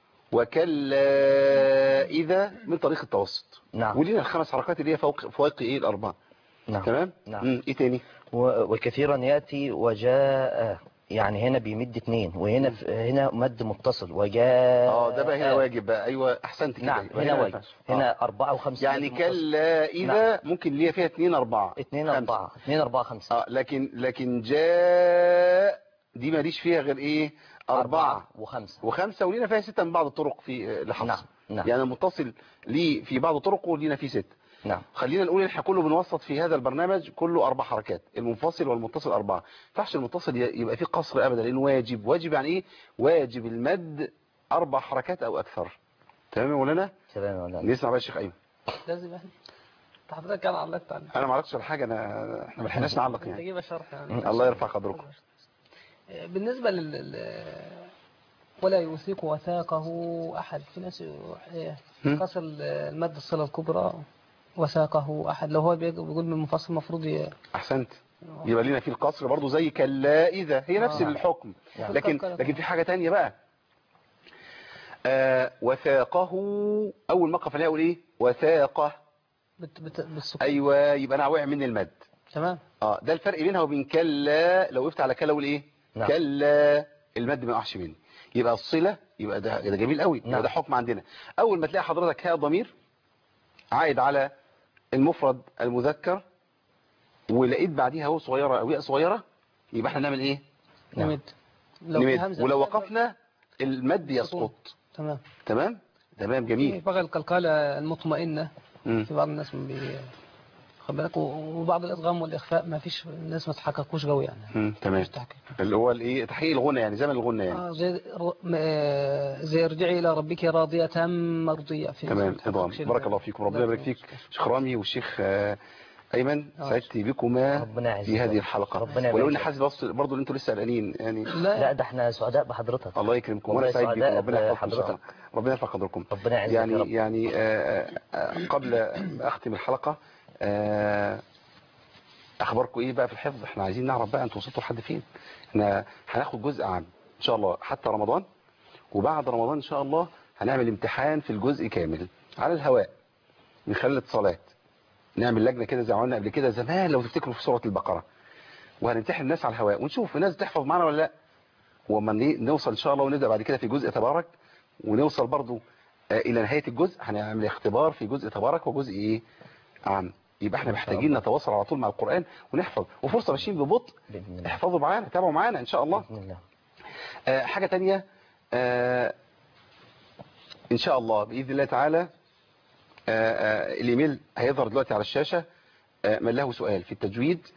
B: وكلا إذا من طريق التوسط
C: نعم
B: ولينا الخمس حركات اللي هي فوق فوق إيه الأربعة
C: نعم
B: تمام
C: نعم.
B: مم، إيه تاني
C: و- وكثيرا يأتي وجاء يعني هنا بيمد اثنين وهنا ف- هنا مد متصل وجاء
B: اه ده بقى هنا واجب بقى أيوة أحسنت كده
C: نعم
B: يبقى
C: هنا
B: ما
C: واجب
B: ينفعش.
C: هنا
B: آه.
C: أربعة وخمسة
B: يعني
C: مد متصل.
B: كلا إذا ممكن ليها فيها اتنين أربعة
C: اثنين
B: خمسة.
C: أربعة اثنين أربعة خمسة
B: اه لكن لكن جاء دي ماليش فيها غير إيه أربعة
C: وخمسة
B: وخمسة ولينا فيها ستة من بعض الطرق في لحفص
C: نعم نعم
B: يعني المتصل ليه في بعض طرقه لينا فيه ست
C: نعم
B: خلينا نقول ان احنا كله بنوسط في هذا البرنامج كله اربع حركات المنفصل والمتصل اربعه ما ينفعش المتصل ي- يبقى فيه قصر ابدا لانه واجب واجب يعني ايه واجب المد اربع حركات او اكثر تمام يا مولانا
C: تمام يا مولانا
B: نسمع بقى الشيخ ايمن
A: لازم يعني انت حضرتك كان علقت عليه
B: انا ما عرفتش على حاجه انا احنا ما لحقناش نعلق
A: انت
B: يعني
A: جيب شرح يعني
B: الله يرفع قدركم
A: بالنسبة لل لل- ولا يوثق وثاقه أحد في ناس إيه،
B: هم؟
A: قصر المادة الصلة الكبرى وثاقه أحد لو هو بيج- بيقول من المفصل المفروض ي-
B: احسنت يبقى لينا فيه القصر برضو زي كلا اذا هي نفس
A: آه.
B: الحكم
A: نعم.
B: لكن لكن في حاجه تانية بقى آه وثاقه اول ما اقف عليها اقول ايه وثاقه
A: بت بت بالسكون
B: ايوه يبقى انا وقع مني المد
A: تمام
B: اه ده الفرق بينها وبين كلا لو وقفت على كلا اقول ايه
C: نعم.
B: كلا المد ما يقعش مني يبقى الصله يبقى ده ده جميل قوي يبقى
C: نعم.
B: ده حكم عندنا اول ما تلاقي حضرتك هاء ضمير عائد على المفرد المذكر ولقيت بعديها هو صغيره او ياء صغيره يبقى احنا نعمل ايه
C: نعم.
A: نمد لو في
B: نمد
A: همزة
B: ولو
A: زائدة،
B: وقفنا المد يسقط
A: تمام
B: تمام تمام
A: في
B: جميل
A: بقى القلقالة المطمئنة
B: مم.
A: في بعض الناس ما بي خد بالك و- وبعض الادغام والاخفاء ما فيش الناس ما تحققوش قوي يعني
B: مم. تمام
A: مش تحقيق
B: اللي هو الايه تحقيق الغنى يعني زمن الغنى يعني
A: اه زي ر- م- آه، زي ارجعي الى ربك راضية مرضية في
B: تمام
A: ما تحققش
B: نظام
A: ال-
B: بارك الله فيكم ربنا يبارك فيك شيخ رامي والشيخ آه، ايمن
A: آه.
B: سعدت بكما
C: ربنا يعزك
B: في هذه الحلقه
C: ربنا
B: ولو ان
C: يبارك
B: حاسس بس برضه ان انتوا لسه قلقانين يعني
C: لا
A: لا
C: ده احنا سعداء بحضرتك
B: الله يكرمكم
C: والله
B: وانا سعيد بكم
C: سعداء
B: ربنا يحفظكم إن شاء الله.
C: بحضرتك.
B: ربنا يرفع قدركم
C: ربنا يعزك يا
B: يعني
C: رب
B: يعني آه، آه، قبل ما اختم الحلقه آه، اخباركم ايه بقى في الحفظ احنا عايزين نعرف بقى انتوا وصلتوا لحد فين احنا هناخد جزء عام ان شاء الله حتى رمضان وبعد رمضان ان شاء الله هنعمل امتحان في الجزء كامل على الهواء من خلال الاتصالات نعمل لجنه كده زي ما عملنا قبل كده زمان لو تفتكروا في سوره البقره وهنمتحن الناس على الهواء ونشوف الناس تحفظ معانا ولا لا وما نوصل ان شاء الله ونبدا بعد كده في جزء تبارك ونوصل برضو آه، الى نهايه الجزء هنعمل اختبار في جزء تبارك وجزء ايه عام يبقى احنا محتاجين نتواصل على طول مع القران ونحفظ وفرصه ماشيين ببطء
C: باذن الله
B: احفظوا معانا تابعوا معانا ان شاء الله
C: باذن الله
B: آه، حاجة تانية آه، إن شاء الله بإذن الله تعالى آه، آه، الإيميل هيظهر دلوقتي على الشاشة آه، من له سؤال في التجويد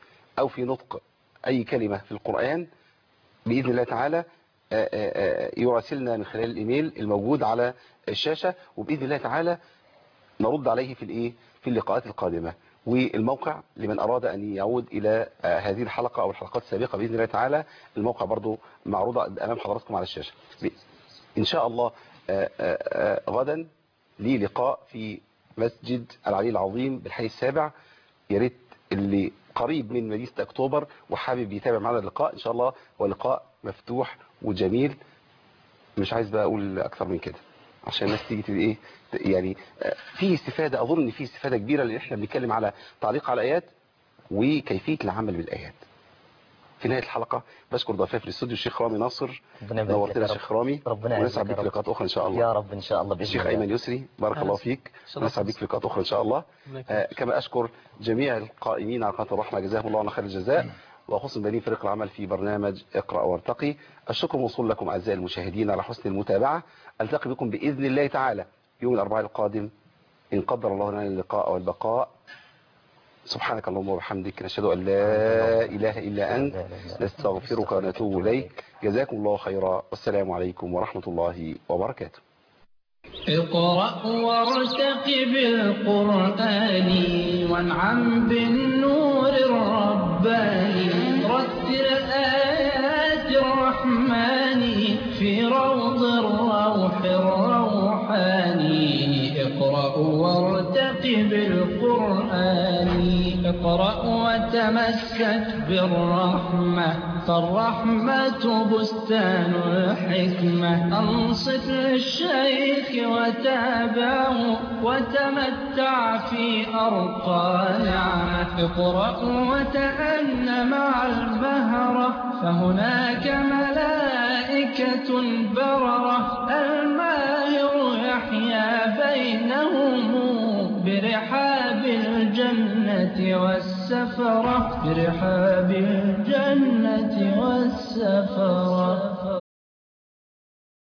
B: أو في نطق أي كلمة في القرآن بإذن الله تعالى آه، آه، آه، يراسلنا من خلال الإيميل الموجود على الشاشة وبإذن الله تعالى نرد عليه في الإيه في اللقاءات القادمة والموقع لمن أراد أن يعود إلى آه، هذه الحلقة أو الحلقات السابقة بإذن الله تعالى الموقع برضو معروض أمام حضراتكم على الشاشة ب- إن شاء الله آه، آه، آه، غدا لي لقاء في مسجد العلي العظيم بالحي السابع يا ريت اللي قريب من مدينة أكتوبر وحابب يتابع معنا اللقاء إن شاء الله هو لقاء مفتوح وجميل مش عايز بقى أقول أكثر من كده عشان الناس تيجي تبقى ايه ت- يعني آه، في استفادة اظن ان في استفادة كبيرة لان احنا بنتكلم على تعليق على الايات وكيفية العمل بالايات في نهاية الحلقة بشكر ضيفي في الاستوديو الشيخ رامي ناصر
C: ربنا يبارك لك
B: نورتنا
C: يا رب.
B: الشيخ رامي
C: ربنا يعزك
B: ونسعد
C: يا
B: بك في
C: رب.
B: لقاءات اخرى ان شاء الله
C: يا رب ان شاء الله باذن
B: الشيخ
C: الله
B: ايمن يسري بارك الله فيك
A: شاء الله.
B: نسعد بك في لقاءات اخرى ان شاء الله
A: الله يكرمك.
B: آه، كما اشكر جميع القائمين على قناه الرحمه جزاهم الله عنا خير الجزاء وخصوصا بنين فريق العمل في برنامج اقرا وارتقي الشكر موصول لكم اعزائي المشاهدين على حسن المتابعه التقي بكم باذن الله تعالى يوم الاربعاء القادم ان قدر الله لنا اللقاء والبقاء سبحانك اللهم وبحمدك نشهد ان لا اله الا انت نستغفرك ونتوب اليك جزاكم الله خيرا والسلام عليكم ورحمه الله وبركاته
I: اقرأ وارتقب القرآن وانعم بالنور الرباني رتل آيات الرحمن في روض الروح الروحاني اقرأ وارتقب القرآن اقرأ وتمسك بالرحمة فالرحمة بستان الحكمة أنصت للشيخ وتابعه وتمتع في أرقى نعمة اقرأ وتأن مع المهرة فهناك ملائكة بررة الماهر يحيا بينهم برحاب الجنة والسفرة برحاب الجنة والسفرة